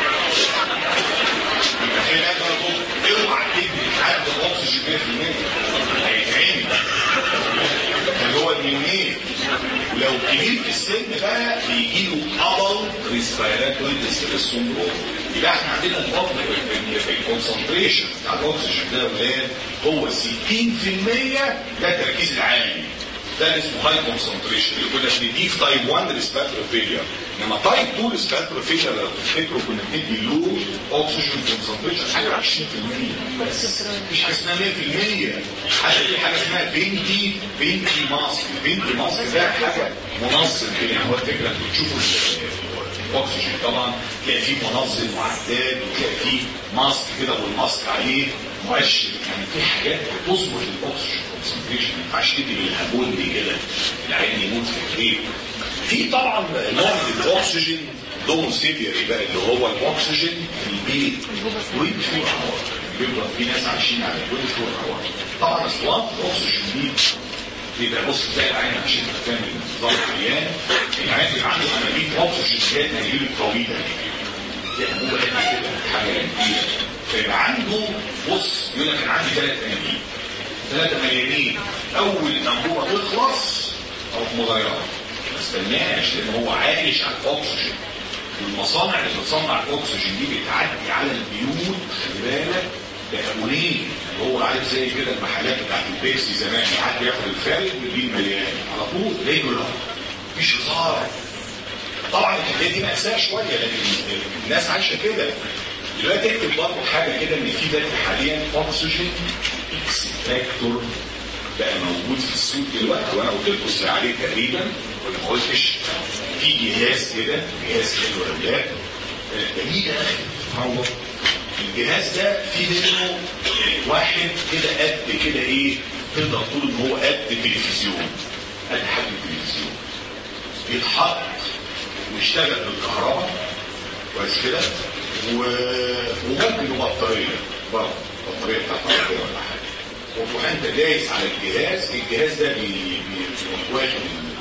يبقى في هناك برضه اوعى تدي حد اكسجين 100% هيتعمل اللي هو النيونيت ولو كبير في السن بقى بيجي له ابل ريسبيراتوري ديستريس سندروم يبقى احنا عندنا الفضل في الكونسنتريشن بتاع الاكسجين ده يا ولاد هو 60% ده التركيز العالي ده اسمه هاي كونسنتريشن اللي كنا بنديه في تايب 1 ريسبيراتوري فيلير انما تايب 2 ريسبيراتوري فيلير لو تفتكروا كنا بندي لو اكسجين كونسنتريشن حاجه 20% بس مفيش حاجه اسمها 100% حتى في حاجه اسمها بنتي بنتي ماسك بنتي ماسك ده حاجه منظم كده يعني هو الفكره انتوا بتشوفوا الاكسجين طبعا تلاقي فيه منظم وعداد وتلاقي فيه ماسك كده والماسك عليه مؤشر يعني في حاجات بتظبط الاكسجين كونسنتريشن ما ينفعش تدي بالهبول دي كده العين يموت في الريق في طبعا نوع من الاكسجين دوم سيفيري بقى اللي هو الاكسجين في البيت 24 اور بيبقى في ناس عايشين على 24 اور طبعا اصوات الاكسجين دي يبقى بص تلاقي العين عشان تفهم نظام العيان العيان بيبقى عنده انابيب اكسجين جات انابيب طويله يعني هو هنا كده حاجه كبيره فيبقى عنده بص يقول لك انا عندي ثلاث انابيب ثلاثه مليانين اول الانبوبه تخلص اروح مغيرها ما استناش لان هو عايش على الاكسجين والمصانع اللي بتصنع الاكسجين دي بتعدي على البيوت خلي بالك بأمونين اللي هو عارف زي كده المحلات بتاعت البيبسي زمان حد ياخد الفارغ ويجيب مليان على طول ريجولار مفيش هزار طبعا الحكايه دي مأساة شويه لكن الناس عايشه كده دلوقتي اكتب برضه حاجه كده ان في دلوقتي حاليا اكسجين اكستراكتور بقى موجود في السوق دلوقتي وانا قلت لكم عليه تقريبا ولا ما قلتش في جهاز كده جهاز حلو يا اولاد جميل سبحان الله الجهاز ده في منه واحد كده قد كده ايه تقدر تقول ان هو قد تلفزيون قد حجم التلفزيون بيتحط ويشتغل بالكهرباء كويس كده و... وممكن بطاريه برضه بطاريه بتاعت عربيه ولا حاجه وتروح انت دايس على الجهاز الجهاز ده بي... بي... واخد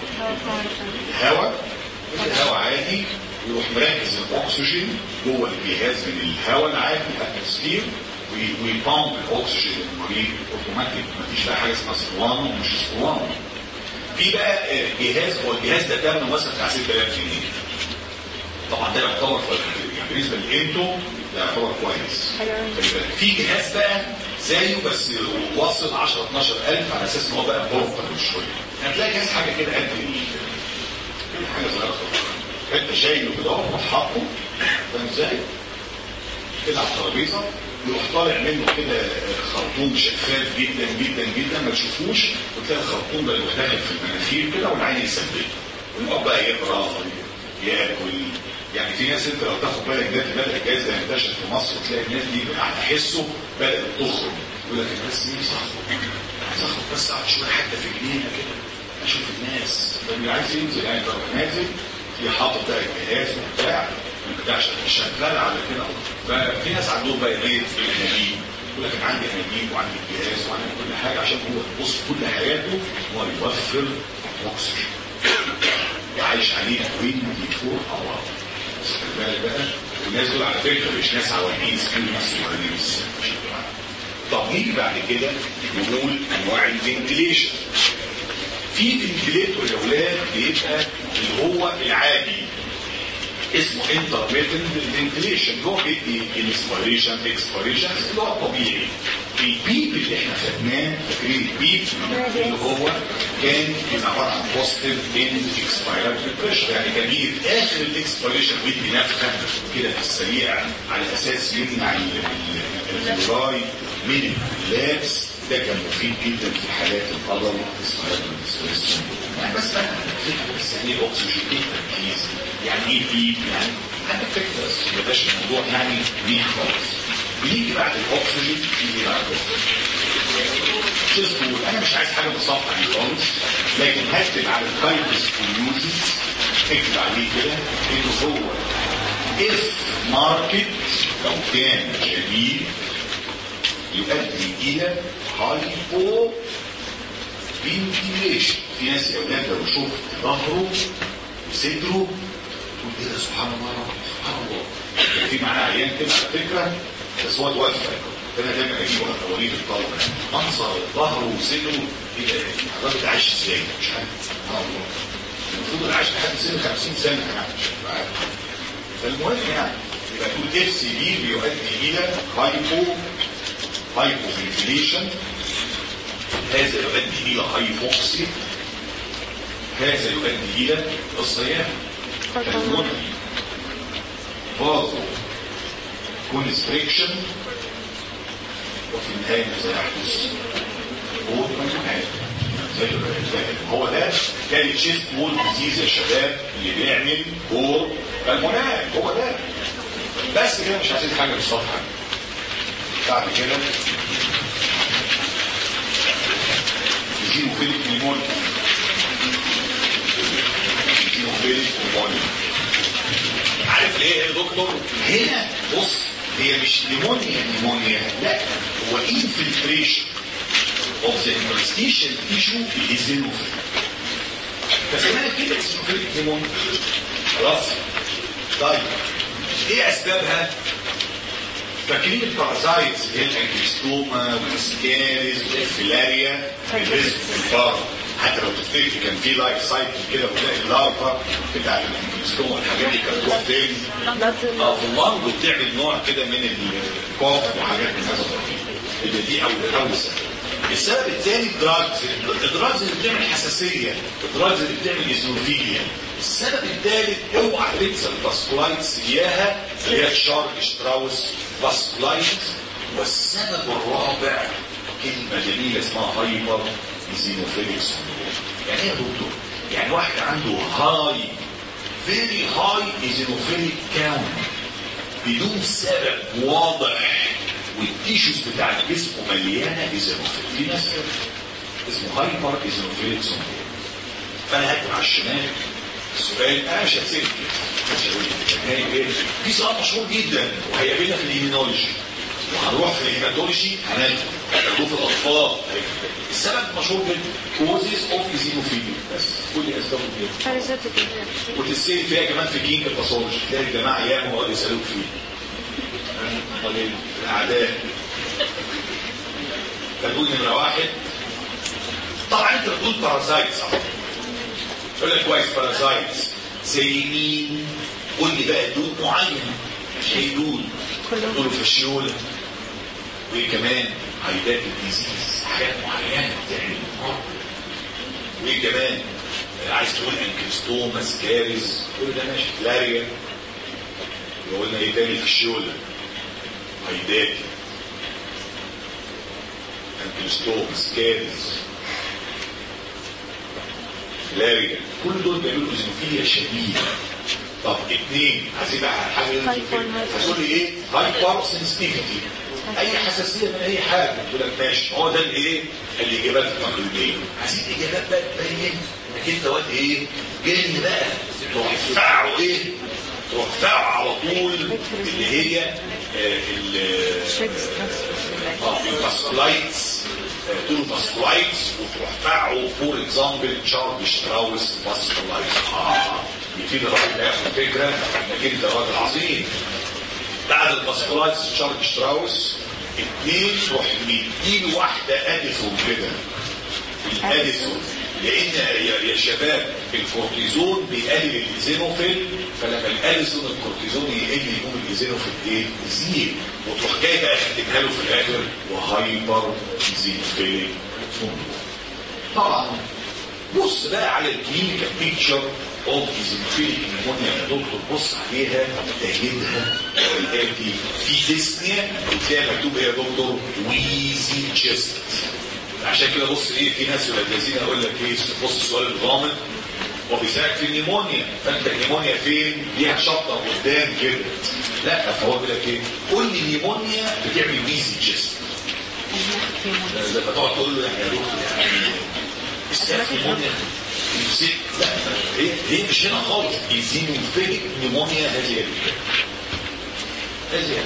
الهواء الهواء عادي يروح مركز الاكسجين جوه الجهاز من الهواء العادي الاتموسفير ويبامب الاكسجين للمريض اوتوماتيك مفيش بقى حاجه اسمها اسطوانه ومش اسطوانه في بقى جهاز هو الجهاز ده ثمنه مثلا بتاع 6000 جنيه طبعا ده يعتبر يعني بالنسبه لقيمته ده يعتبر كويس في جهاز بقى زيه بس واصل 10 12000 على اساس ان هو بقى بورتر شويه هتلاقي جهاز حاجه كده قد حاجه صغيره انت شايله كده اهو وحاطه فاهم ازاي؟ كده على الترابيزه يروح طالع منه كده خرطوم شفاف جدا جدا جدا ما تشوفوش وتلاقي الخرطوم ده يروح داخل في المناخير كده والعين يثبته ويقعد بقى يقرا ياكل يعني في ناس انت لو تاخد بالك ده بدا الجهاز ده ينتشر في مصر وتلاقي الناس دي هتحسه بدات تخرج يقول لك الناس دي صخر عايز اخد بس اقعد شويه حتى في جنينه كده اشوف الناس فاللي عايز ينزل يعني تروح نازل في حاطط بقى الجهاز وبتاع بتاع شغال على كده ففي ناس عندهم بقى بيت الانابيب يقول لك انا عندي انابيب وعندي الجهاز وعندي كل حاجه عشان هو بص كل حياته هو يوفر اكسجين وعايش عليه 24 اور بس خلي بالك بقى والناس دول على فكره مش ناس عواجيز كانوا ناس صغيرين لسه طب نيجي بعد كده نقول انواع الفنتليشن في فنتليتور يا اولاد بيبقى اللي هو العادي اسمه انترميتنت فنتليشن اللي هو بيدي انسبيريشن اكسبيريشن اللي هو الطبيعي البيب اللي احنا خدناه فاكرين البيب اللي هو كان بيبقى عباره عن بوزيتيف ان اكسبيراتوري بريشر يعني كان بيجي في اخر الاكسبيريشن بيدي نفخه كده في السريع على اساس يمنع ال- ال- الفيراي من اللابس ده كان مفيد جدا في حالات القدر يعني بس بقى فكره بس يعني ايه اكسجين ايه التركيز يعني ايه بيب يعني عندك فكره بس ما يبقاش الموضوع يعني مين خالص بيجي بعد الاكسجين يجي بعد الاكسجين تقول انا مش عايز حاجه بالظبط عن خالص لكن هكتب على الكايبس كوميوزي اكتب عليه كده انه هو اف ماركت لو كان شديد يؤدي الى هايبو فنتيليشن في ناس يا اولاد لو شفت ظهره وصدره تقول ايه ده سبحان الله سبحان الله كان في معانا عيان كده على فكره بس هو توفى انا دايما اجيبه اوريه الطلبه منظر ظهره وصدره ايه ده الراجل ده عايش ازاي مش عارف سبحان الله المفروض عايش لحد سن 50 سنه يعني مش عارف فالمهم يعني يبقى تقول اف سي بي بيؤدي الى هايبو هايبوفنتيليشن هذا يؤدي الى هايبوكسي هذا يؤدي الى الصيام المنهي فازو كونستريكشن وفي النهايه ماذا يحدث هو هو ده كان تشيست وول ديزيز يا شباب اللي بيعمل كور بالمونات هو ده بس كده مش عايزين حاجه بالصفحه بعد كده زينوفيليك نيمونيا زينوفيليك نيمونيا عارف ليه يا دكتور هنا بص هي مش نيمونيا نيمونيا لا هو انفلتريشن of the interstitial tissue للزينوفيل فسمعنا كده زينوفيليك نيمونيا خلاص طيب ايه اسبابها فاكرين البارازايتس اللي هي الانكستوما والسكاريز والفيلاريا الريسك الفار حتى لو تفتكر كان في لايف سايكل كده وتلاقي اللارفا بتاعت الانكستوما والحاجات دي كانت تروح فين؟ اه في اللنج وبتعمل نوع كده من الكوف وحاجات من هذا القبيل يبقى دي اول اول سبب السبب الثاني الدراجز الدراجز اللي بتعمل حساسيه الدراجز اللي بتعمل ايزوفيليا السبب الثالث اوعى تنسى الفاسكولايتس اياها اللي هي شارك شتراوس فاسكولايتس والسبب الرابع كلمه جميله اسمها هايبر ايزينوفيليك يعني ايه يا دكتور؟ يعني واحد عنده هاي فيري هاي ايزينوفيليك كاونت بدون سبب واضح والتيشوز بتاع الجسم مليانه ايزينوفيل في ناس كده اسمه هايبر ايزينوفيليك سندروم فانا هكتب على الشمال السؤال انا مش هسيب مش هقول ايه في سؤال مشهور جدا وهيقابلنا في الايمينولوجي وهنروح في الهيماتولوجي هناخده هناخده في الاطفال السبب مشهور جدا كوزيز اوف ايزينوفيليا بس كل اسبابه كده بارازيتك وتتسال فيها كمان في كينج الباثولوجي تلاقي الجماعه ياما يقعدوا يسالوك فيه امال ايه الاعداء فتقول نمره واحد طبعا انت بتقول بارازايتس يقول لك كويس بارازايتس زي مين قول لي بقى دول معين مش اي دول دول فشيوله وايه كمان هيدات الديزيز حاجات معينه بتعمل مرض وايه كمان عايز تقول انكستوما سكاريز كل ده ماشي لاريا قلنا ايه تاني في الشولة هيدات انكستوما سكاريز لاريا كل دول بيعملوا زنوفيليا شديدة طب اتنين عايزين بقى حاجة هتقول لي ايه هايبر سنسيتيفيتي اي حساسية من اي حاجة يقول لك ماشي هو ده الايه الاجابات التقليدية عايزين اجابات بقى تبين انك انت وقت ايه جن بقى ترفعه ايه ترفعه على طول اللي هي آه، ال اه الفاسكولايتس دول فاسكولايتس وترفعه فور اكزامبل تشارلز شتراوس فاسكولايتس اه يبتدي الراجل ده ياخد فكره انك انت راجل عظيم بعد الفاسكولايتس تشارلز شتراوس اتنين تروح مديله واحده اديسون كده الاديسون لان يا يا شباب الكورتيزون بيقلل الايزينوفيل فلما الاليسون الكورتيزون يقل يقوم الايزينوفيل ايه؟ يزيد وتروح جاي بقى كاتبها له في الاخر وهايبر ايزينوفيليك طبعا بص بقى على الكلينيكال بيكتشر اوف ايزينوفيليك نيمونيا يا دكتور بص عليها تجدها الاتي في ديسنيا وتلاقي مكتوب ايه يا دكتور ويزي تشيست عشان كده بص ايه في ناس ولاد الذين يقول لك ايه بص السؤال الغامض وبيسالك في النيمونيا فانت النيمونيا فين؟ ليها شطه قدام كده لا فهو بيقول لك ايه؟ قول لي نيمونيا بتعمل ويزي تشيست زي ما تقعد تقول له يعني يا دكتور يعني استاذ نيمونيا يمسك لا هي هي مش هنا خالص ايزينوفيليك نيمونيا هذه هي هذه هي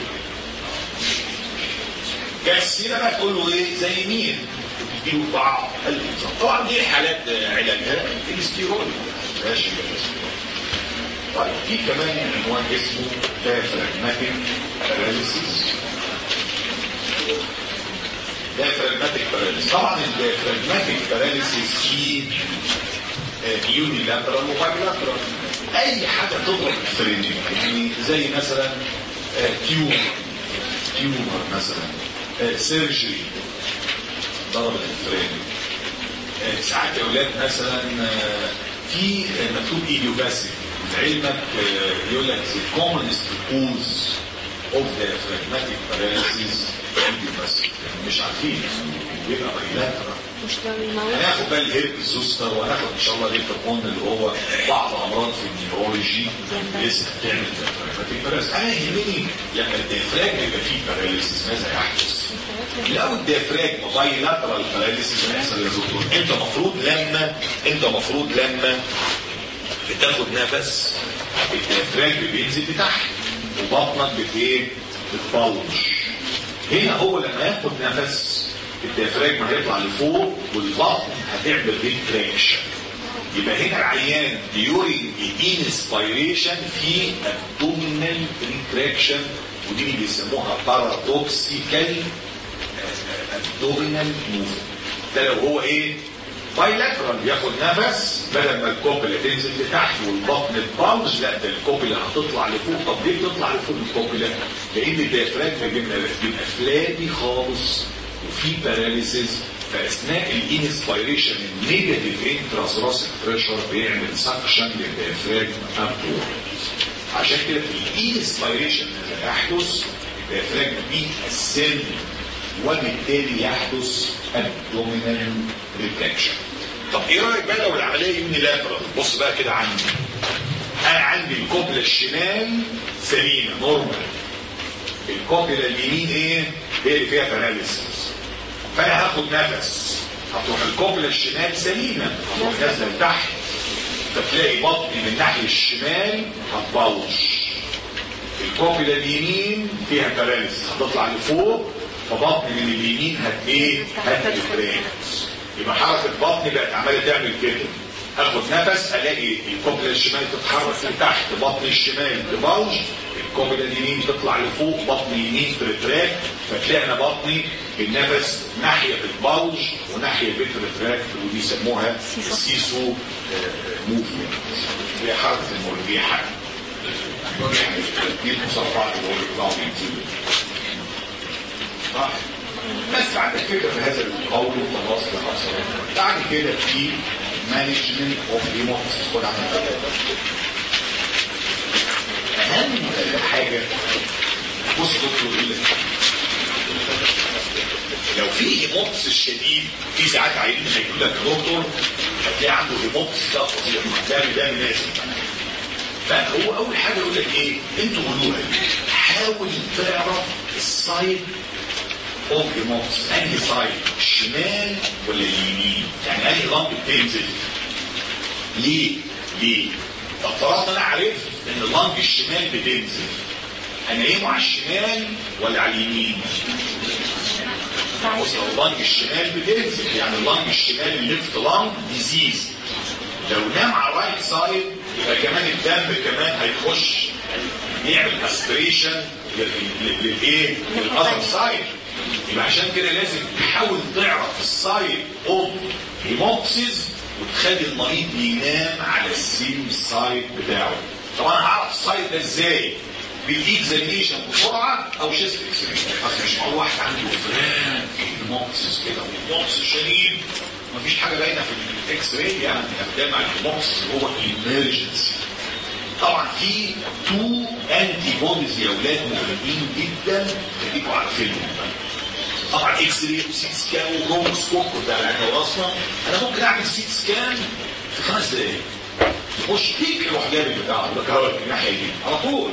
كالسيرة بقى تقول له ايه زي مين تديله بعض الانسان طبعا دي حالات علاجها الاستيرويد ماشي طيب في كمان عنوان اسمه diaphragmatic paralysis diaphragmatic paralysis طبعا الdiaphragmatic paralysis في يونيلاترال وبايلاترال اي حاجه تضرب الفرينج يعني زي مثلا تيومر تيومر مثلا سيرجري ضرب الفرينج ساعات يا اولاد مثلا في مكتوب ايديوباسي في علمك يقول لك the commonest cause of the diaphragmatic paralysis ايديوباسي مش عارفين بيبقى بايلاترال مش ده الموت هناخد بقى الهيرب زوستر وهناخد ان شاء الله الهيربون اللي هو بعض امراض في النيورولوجي لسه بتعمل diaphragmatic paralysis انا يهمني لما الديافراجم يبقى فيه باراليسيس ماذا يحدث؟ لو الديافراجم بايلاترال باراليسيس هيحصل يا دكتور انت المفروض لما انت المفروض لما بتاخد نفس الديافراجم بينزل لتحت وبطنك بت ايه؟ بتبلج هنا هو لما ياخد نفس الديافراجم هيطلع لفوق والبطن هتعمل ريتراكشن يبقى هنا العيان ديورنج انسبيريشن في ابدومينال ريتراكشن ودي اللي بيسموها بارادوكسيكال ابدومينال موفمنت ده لو هو ايه بايلاترال ياخد نفس بدل ما الكوبلا تنزل لتحت والبطن تبلج لا ده الكوبلا هتطلع لفوق طب ليه بتطلع لفوق الكوبلا؟ لان الديافراجم بيبقى بيبقى فلابي خالص وفي باراليسيس فاثناء الانسبيريشن النيجاتيف انتراسوراسيك بريشر بيعمل سكشن للديافراجم ابدورنز عشان كده في الانسبيريشن اللي يحدث الديافراجم بيأسن وبالتالي يحدث ابدومينال ريتراكشن طب ايه رايك بقى لو العمليه يونيلاترال بص بقى كده عندي انا عندي الكوبلا الشمال سليمه نورمال الكوبلا اليمين ايه هي اللي فيها باراليسيس فانا هاخد نفس هتروح الكوبلا الشمال سليمه هتروح نازله لتحت فتلاقي بطني من الناحيه الشمال هتبوظ الكوبلا اليمين فيها باراليسيس هتطلع لفوق فبطني من اليمين هت ايه هتفريكس يبقى حركه بطني بقت عماله تعمل كده اخد نفس الاقي الكوبلا الشمال تتحرك لتحت بطن الشمال تبوظ الكوبلا اليمين تطلع لفوق بطن يمين ترتراك فتلاقي انا بطني النفس ناحيه بتبوظ وناحيه بترتراك ودي يسموها السيسو موفمنت هي حركه المرجحه الاثنين مصفعه اللي هو بيطلعوا من صح بس بعد كده في هذا القول خلاص خلاص بعد كده في مانجمنت اوف هيموكسيس خد عن اهم حاجه بص دكتور يقول لك لو في هيموكسيس شديد في ساعات عيانين هيقول لك يا دكتور هتلاقي عنده هيموكسيس ده فظيع دم دم نازل فهو اول حاجه يقول لك ايه انتوا قولوها حاول تعرف السايد اوف هيموكس انهي سايد الشمال ولا اليمين يعني انهي لانج بتنزل ليه ليه طب فرضنا انا عرفت ان اللانج الشمال بتنزل انيمه على الشمال ولا على اليمين بص لو اللانج الشمال بتنزل يعني اللانج الشمال الليفت لانج ديزيز لو نام على الرايت سايد يبقى كمان الدم كمان هيخش يعمل اسبريشن للايه للاذر سايد يبقى عشان كده لازم تحاول تعرف السايد اوف هيموكسيس وتخلي المريض ينام على السيم سايد بتاعه طبعا انا هعرف السايد ده ازاي بالاكزامينيشن بسرعه او شيست اكزامينيشن اصل مش معقول واحد عنده فران موكسس كده وموكس شديد مفيش حاجه باينه في الاكس راي يعني قدام على الموكس هو ايمرجنسي طبعا في تو انتي بوديز يا اولاد مهمين جدا تجيبوا عارفينهم طبعا اكس راي وسيت سكان وبرونك سكوب بتاع العين وراسنا انا ممكن اعمل سيت سكان في خمس دقايق يخش تيك يروح جايب البتاع الكهرباء الناحيه دي على طول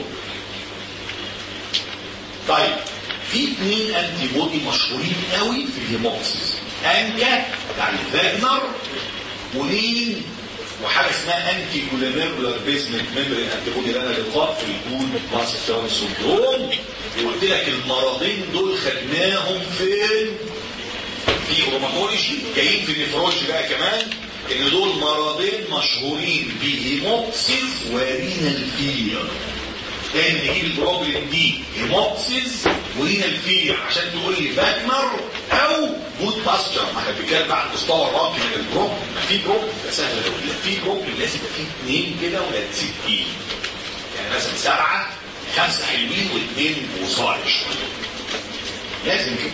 طيب في اثنين انتي بودي مشهورين قوي في الهيموكسيس انجا بتاع الفاجنر ومين وحاجه اسمها انتي كولاميرولار بيزمنت ميموري انتي بودي اللي انا لقاء في الجول باستر سندروم وقلت لك المرضين دول خدناهم فين في روماتولوجي جايين في نفرولوجي بقى كمان ان دول مرضين مشهورين بهيموكسيس ورينال فيلير دايما نجيب البروبلم دي هيموكسيس ورينال فيلير عشان تقول لي فاجنر او جود باستشر ما احنا بنتكلم على المستوى الراقي من البروبلم ما في بروبلم ده سهل قوي في بروبلم لازم يبقى في اثنين كده ولا 60 يعني مثلا سبعه خمسه حلوين واثنين وصاع شويه لازم كده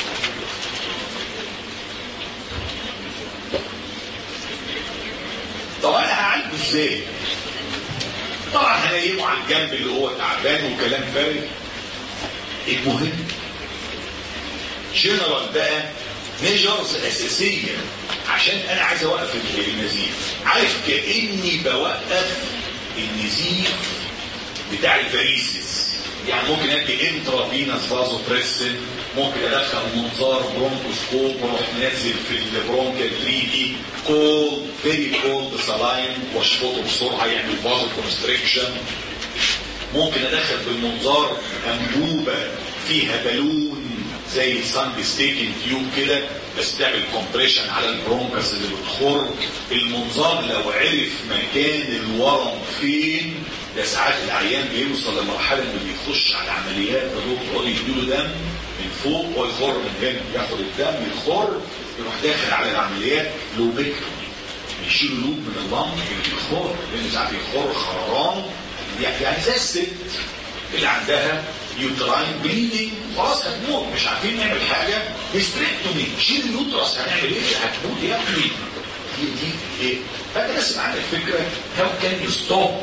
طب انا هعالجه ازاي؟ طبعا هنيمه على الجنب اللي هو تعبان وكلام فارغ المهم جنرال بقى ميجرز اساسيه عشان انا عايز اوقف النزيف عارف كاني بوقف النزيف بتاع الفاريسيس يعني ممكن ادي انترا فينس فازو بريسن ممكن ادخل منظار برونكوسكوب واروح نازل في البرونكال 3 دي كولد فيري كولد سلاين واشفطه بسرعه يعمل فازو كونستريكشن ممكن ادخل بالمنظار انبوبه فيها بالون زي الساند ستيكن تيوب كده بس تعمل كومبريشن على البرونكس اللي بتخر المنظار لو عرف مكان الورم فين ده ساعات العيان بيوصل لمرحله انه بيخش على عمليات الدكتور يديله دم من فوق ويخر من هنا ياخد الدم يخر يروح داخل على العمليات لوبيكتومي يشيلوا لوب من اللنج اللي بيخر لان ساعات بيخر خرران يعني زي الست اللي عندها يوتراين بليدنج خلاص هتموت مش عارفين نعمل حاجه هيستريكتومي شيل اليوترس هنعمل ايه هتموت يا ابني دي دي ايه فانت بس معاك الفكره هاو كان يو ستوب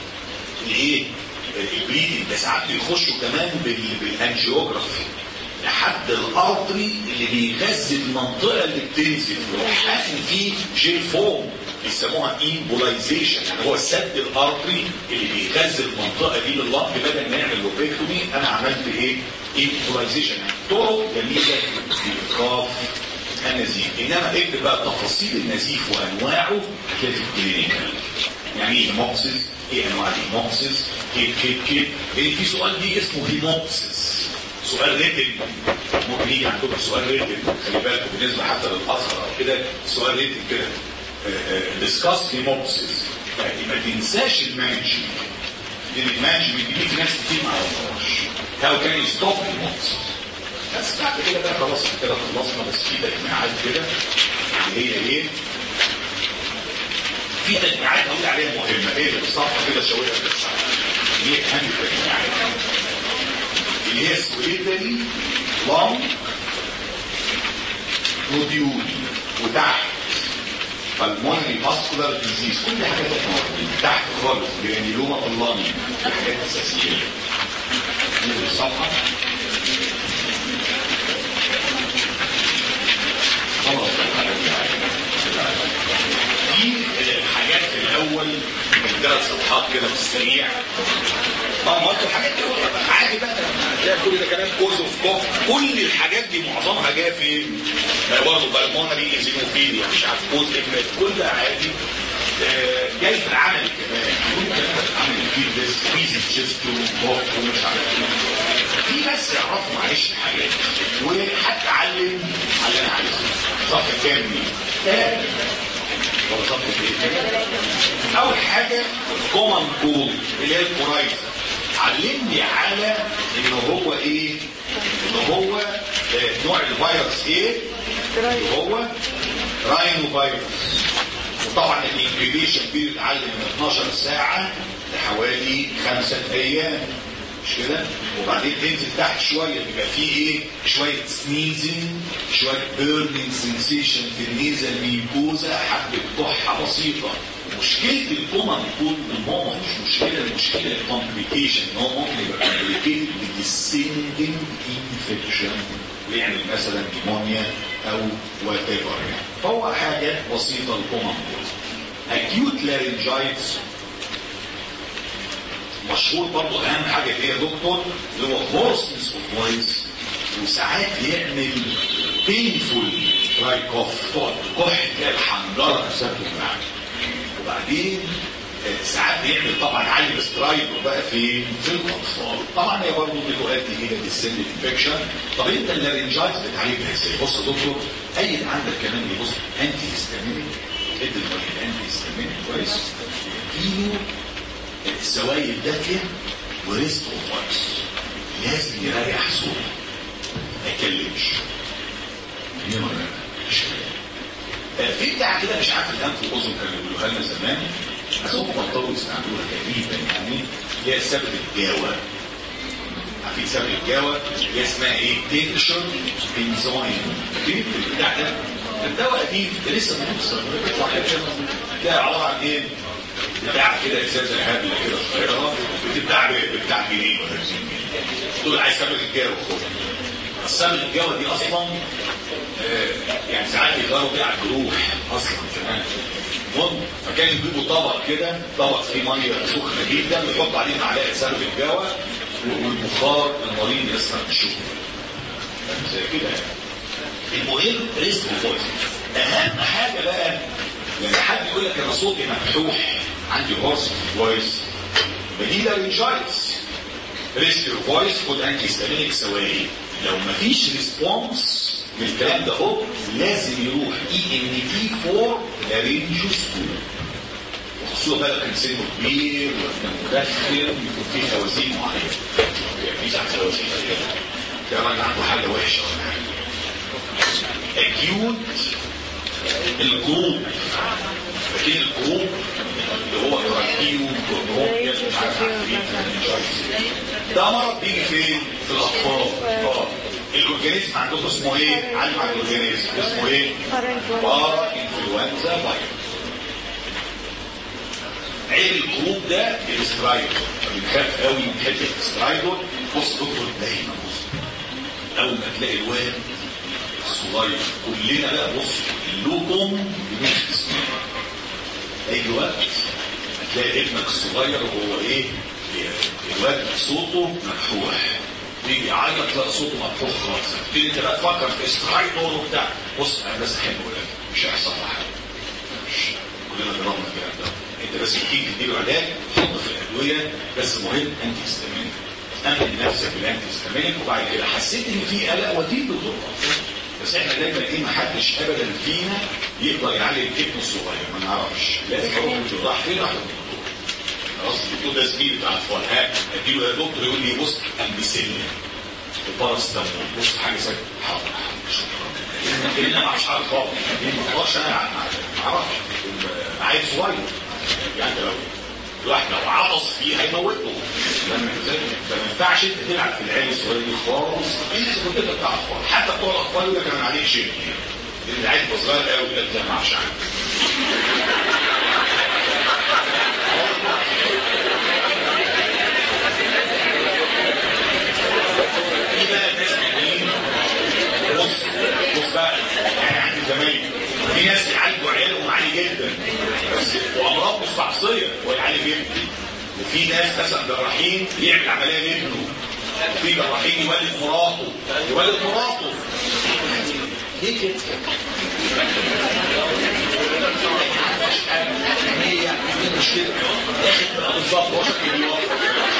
الايه البليدنج ده ساعات بيخشوا كمان بالانجيوجرافي لحد الارتري اللي بيغذي المنطقه اللي بتنزل يروح حاقن فيه جيل فوم بيسموها ايمبولايزيشن يعني هو سد الارتري اللي بيغذي المنطقه دي لللنج بدل ما يعمل لوبيكتومي انا عملت ايه؟ ايمبولايزيشن طرق جميله لايقاف النزيف انما اكتب بقى تفاصيل النزيف وانواعه هتلاقي في الكلينيكال يعني ايه هيموكسيس؟ ايه انواع الهيموكسيس؟ كيف كيف كيف؟ لان في سؤال دي اسمه هيموكسيس سؤال ريتن ممكن يجي عندكم سؤال ريتن خلي بالكم بالنسبه حتى للاصغر او كده سؤال ريتن كده ديسكاس هيموكسيس ما تنساش المانجمنت لان المانجمنت دي في ناس كتير ما يعرفوهاش هاو كان ستوب هيموكسيس بس بعد كده بقى خلاص كده خلصنا بس في تجميعات كده اللي هي ايه؟ في تجميعات اقول عليها مهمه ايه الصفحه كده شاورها بس هي اهم التجميعات اللي هي سويدري لونج نوديول وتحت فالمونري ماسكولار ديزيز كل حاجه تحت خالص جرانيلوما اللاني حاجات اساسيه نزل الصفحه خلاص في الحاجات في الاول من ثلاث صفحات كده في السريع اه ما انتوا الحاجات دي عادي بقى هتلاقي كل ده كلام كوز اوف كوف كل الحاجات دي معظمها جايه فين؟ برضه بالمونري ايزينوفيليا مش عارف كوز افلات كل ده عادي آه جاي في العمل كمان كل كلام في العمل فيه بس كويزي تشيستو كوف ومش عارف ايه في بس يعرفوا معلش حاجات وحتى علم على اللي انا عايزه صح كام دي؟ كام ولا صح ايه؟ اول حاجه كومن كود اللي هي الكورايزر علمني على ان هو ايه ان هو آه نوع الفيروس ايه اللي هو راينو فيروس وطبعا الانكيبيشن بيريد علم من 12 ساعه لحوالي خمسة ايام مش كده وبعدين تنزل تحت شويه بيبقى فيه ايه شويه سنيزنج شويه بيرنينج سنسيشن في النيزل ميكوزا حبه كحه بسيطه مشكله الكومن كود ان هو مش مشكله المشكله الكومبليكيشن ان هو ممكن يبقى كومبليكيتد بديسندنج انفكشن يعمل مثلا نيمونيا او وات ايفر يعني فهو حاجه بسيطه الكومن كود اكيوت لارنجايتس مشهور برضه اهم حاجه اللي هي دكتور اللي هو هورسنس اوف فويس وساعات يعمل بينفول دراي كوف تقعد كح تلاقي الحنجره نفسها بتوجعك وبعدين آه، ساعات بيعمل طبعا علي سترايد بقى في في الاطفال طبعا هي برضه بتؤدي الى ديسند انفكشن طب انت اللارنجايتس بتعالجها ازاي بص يا دكتور اي عندك كمان بص انتي هيستامينيك ادي المريض انتي هيستامينيك كويس اديله السوائل دافيه وريست اوف فويس لازم يريح صوته ما يتكلمش ليه ما يريحش آه، في بتاع كده مش عارف الان في الاذن كانوا بيقولوها لنا زمان بس هم بطلوا يستعملوها تقريبا يعني هي سبب الجاوه عارفين سبب الجاوه هي اسمها ايه؟ تنشن انزايم فاكرين البتاع ده؟ الدواء قديم ده لسه موجود في الصيدليه بيطلع كده ده عباره عن ايه؟ بتاع كده ازازه هبله كده صغيره بتتباع بتاع جنيه ولا 20 جنيه تقول عايز سبب الجاوه خد السبب الجاوه دي اصلا آه، يعني ساعات يقدروا بيها على الجروح اصلا زمان المهم فكان يجيبوا طبق كده طبق فيه ميه سخنه جدا ويحط عليه معلقه سبب الجاوه والبخار المريض يسمع الشوك زي كده يعني. المهم ريسك فويس اهم حاجه بقى لما حد يقول لك انا صوتي مفتوح عندي هورس فويس يبقى دي لارنجايتس ريسك فويس خد انتي ستامينيك سوائل لو مفيش ريسبونس للكلام ده هو لازم يروح اي ان تي 4 لارنجوسكوب وخصوصا بقى لو كان سنه كبير وكان مدخن يكون فيه خوازيق معينه يعني مش عارف خوازيق كده ده راجل عنده حاجه وحشه ولا حاجه اكيوت الجروب فاكرين الجروب اللي هو تراكيو كورنوبيا مش عارف عارفين ده مرض بيجي فين؟ في الاطفال اه الاورجانيزم عندكم اسمه ايه؟ علم على الاورجانيزم اسمه ايه؟ بارا انفلونزا فيروس عيب الجروب ده الاسترايدر بنخاف قوي من حته الاسترايدر بص دكتور دايما بص اول ما تلاقي الواد الصغير كلنا بقى بص كلكم بنفس اي وقت هتلاقي ابنك الصغير وهو ايه الواد صوته مفتوح بيجي يعيط تلاقي صوته مفتوح خالص تبتدي انت بقى تفكر في استرايدر وبتاع بص انا بس احب ولادك مش هيحصل له حاجه مش كلنا جربنا الكلام ده انت بس بتيجي تديله علاج حط في الادويه بس مهم انت تستمر امن نفسك بالانتي هيستامينيك وبعد كده حسيت ان في قلق وديه دكتور بس احنا دايما ايه ما حدش ابدا فينا يقدر يعالج ابنه الصغير ما نعرفش لازم هو الدكتور راح فين راح للدكتور خلاص الدكتور ده زميلي بتاع الاطفال ها اديله يا دكتور يقول لي بص امبيسيلين وبارستامول بص حاجه زي حاضر شكرا انا ما اعرفش حاجه خالص ما اقدرش انا ما اعرفش عيل صغير يعني لو الواحد لو عطس فيه هيموته ما ينفعش انت تلعب في العيال الصغيره دي خالص انت كنت انت بتاع اطفال حتى بتوع الاطفال يقول لك انا عليك شيء لان العيال صغير قوي يقول لك لا ما اعرفش عنك في بقى ناس تانيين بص بص بقى يعني عندي زمايلي في ناس يعالجوا عيالهم عالي جدا بس وامراض مستعصيه ويعالج ابني وفي ناس مثلا جراحين يعمل عمليه لابنه في جراحين يولد مراته يولد مراته ليه كده؟ هي يعني مش كده ياخد بالظبط هو شكل بيوفر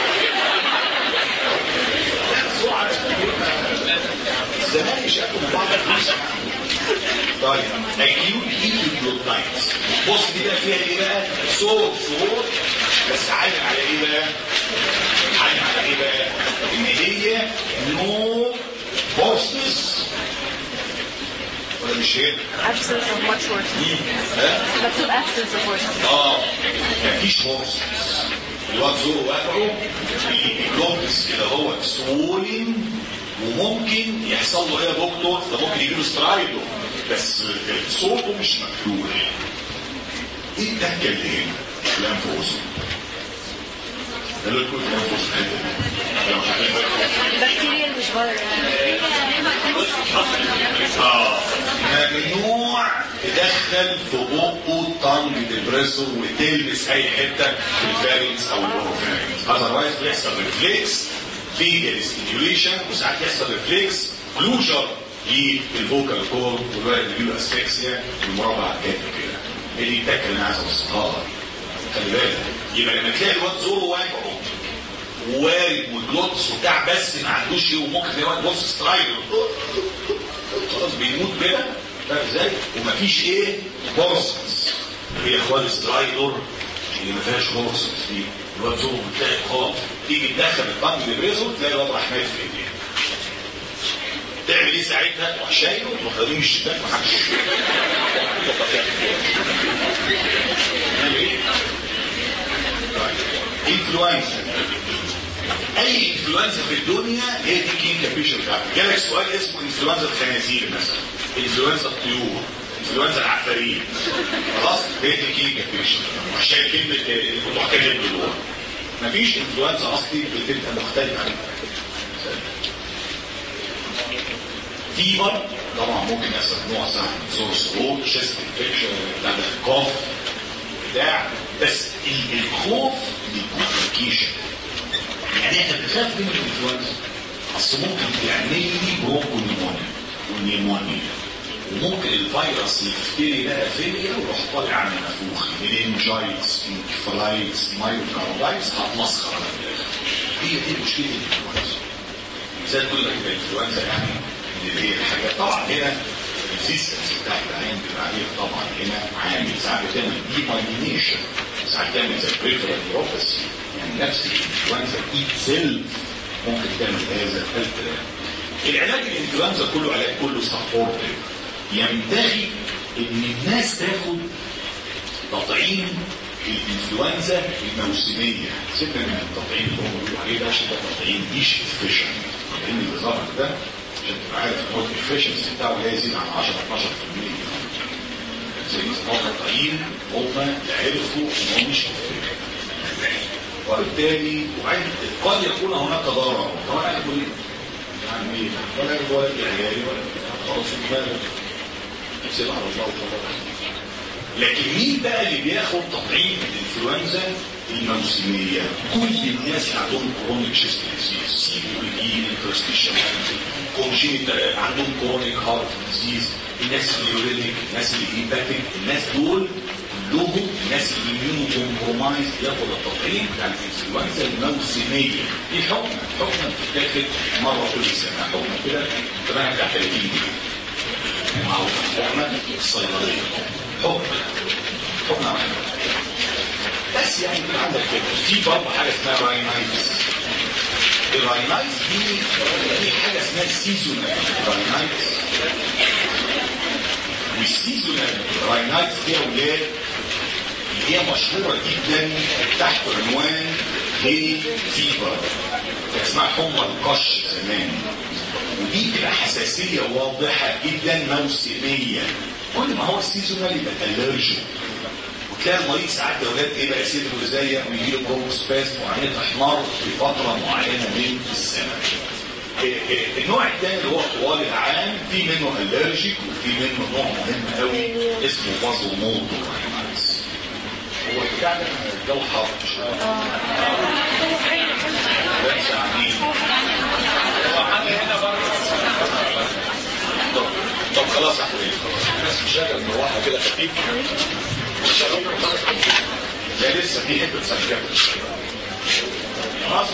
زمان يشاركوا من بعض الفلوس طيب اكيوت هيموجلوبينز بص دي بقى فيها ايه بقى صوت صوت بس عالم على ايه بقى عالم على ايه بقى ان هي نو بوستس ولا مش هنا؟ absence of much worsening ها؟ مكتوب absence of worsening اه مفيش فرص الواد زوره وقعه بيجلوبس كده هو سولين وممكن يحصل له ايه يا دكتور ده ممكن يجيله سترايدو بس صوته مش مفتوح ايه التكه اللي هنا؟ الانفوس قالوا لكم الانفوس لو مش عارفين بكتيريا مش فيروس اه ممنوع تدخل في بقه طنج ديبريسور وتلبس اي حته في الفارنكس او الاوروفارنكس اذروايز بيحصل ريفلكس في الاستيميوليشن وساعات يحصل ريفلكس كلوجر للفوكال كورد والولد اللي بيبقى اسفكسيا والمربع الكاتب كده هي دي التكه اللي انا عايز اوصلها خلي بالك يبقى لما تلاقي الواد زوره واجعه ووارد والجلوتس وبتاع بس ما عندوش ايه وممكن تلاقي واد بص سترايدر خلاص بيموت كده فاهم ازاي؟ ومفيش ايه؟ هورسنس هي اخوان سترايدر اللي ما فيهاش هورسنس دي الواد زوره بتلاقي خالص تيجي تدخل البنك ديبريسور تلاقي الواد راح مات في ايديه تعمل ايه ساعتها؟ تروح شايله تروح راميه من الشباك محدش تعمل ايه؟ انفلونزا اي انفلونزا في الدنيا هي دي كلينيكال بيشر بتاعتك جالك سؤال اسمه انفلونزا الخنازير مثلا انفلونزا الطيور انفلونزا العفاريت خلاص هي دي كلينيكال بيشر عشان كلمه المعتمد باللغه مفيش انفلونزا اصلي بتبقى مختلفه عن فيبر طبعا ممكن يحصل نوع سهل سورس روت شيست انفكشن بتاع ده كوف بتاع بس ال- الخوف بيكون كومبليكيشن يعني احنا بنخاف من الانفلونزا اصل ممكن تعمل لي برونكو نيمونيا ونيمونيا وممكن الفيروس يفتري بقى فيليا ويروح طالع على نافوخ مننجايتس انكفالايتس مايوكاردايتس هتمسخر على في الاخر هي دي مشكله الانفلونزا زي تقول لك الانفلونزا يعني اللي هي الحاجات طبعا هنا الريزيستنس بتاعت العين بيبقى عليها طبعا هنا عامل ساعات بتعمل ديمايلينيشن ساعات تعمل زي بريفرال نيوروباثي يعني نفس الانفلونزا ايت سيلف ممكن تعمل هذا الكلام العلاج الانفلونزا كله علاج كله سبورتيف ينبغي ان الناس تاخد تطعيم الانفلونزا الموسميه سيبنا من التطعيم اللي هم بيقولوا عليه ده عشان ده تطعيم مش افيشن لان اللي ظهر ده عشان تبقى عارف ان هو الافيشنسي بتاعه لا يزيد عن 10 12% زي نظام التطعيم هم عرفوا ان هو مش افيشن وبالتالي وبعدين قد يكون هناك ضرر طبعا انا بقول يعني ايه ولا ولا العيالي ولا خلاص المال سيبها على الله وخلاص لكن مين بقى اللي بياخد تطعيم الانفلونزا الموسميه كل الناس اللي عندهم كرونيك شيست ديزيز سي بي دي انترستيشن كونجينيتال عندهم كرونيك هارت ديزيز الناس اليورينيك الناس الهيباتيك الناس دول كلهم الناس اللي يمينو كومبرومايز ياخد التطعيم بتاع الانفلونزا الموسميه دي حكمه حكمه بتتاخد مره كل سنه حكمه كده تمام بتاع 30 جنيه معروف حكمه الصيدليه حكمه حكمه واحده بس يعني يكون عندك كده في برضه حاجه اسمها راينايتس الراينايتس دي في حاجه اسمها سيزونال راينايتس والسيزونال راينايتس دي يا اولاد اللي هي مشهوره جدا تحت عنوان هي فيبر كان اسمها حمى القش زمان ودي بتبقى حساسيه واضحه جدا موسميه كل ما هو السيزونال يبقى الالرجي وتلاقي المريض ساعات اولاد ايه بقى صدره زيق ويجي له برونكوسباسم وعينيه تحمر في فتره معينه من السنه. إيه إيه النوع الثاني اللي هو طوال العام في منه الرجيك وفي منه نوع مهم قوي اسمه بازو موتو هو بتاع ده الجو حر مش لابس عميل طب طب خلاص يا حبيبي خلاص الناس مشغل مروحه كده خفيف لا لسه في حته سجاده خلاص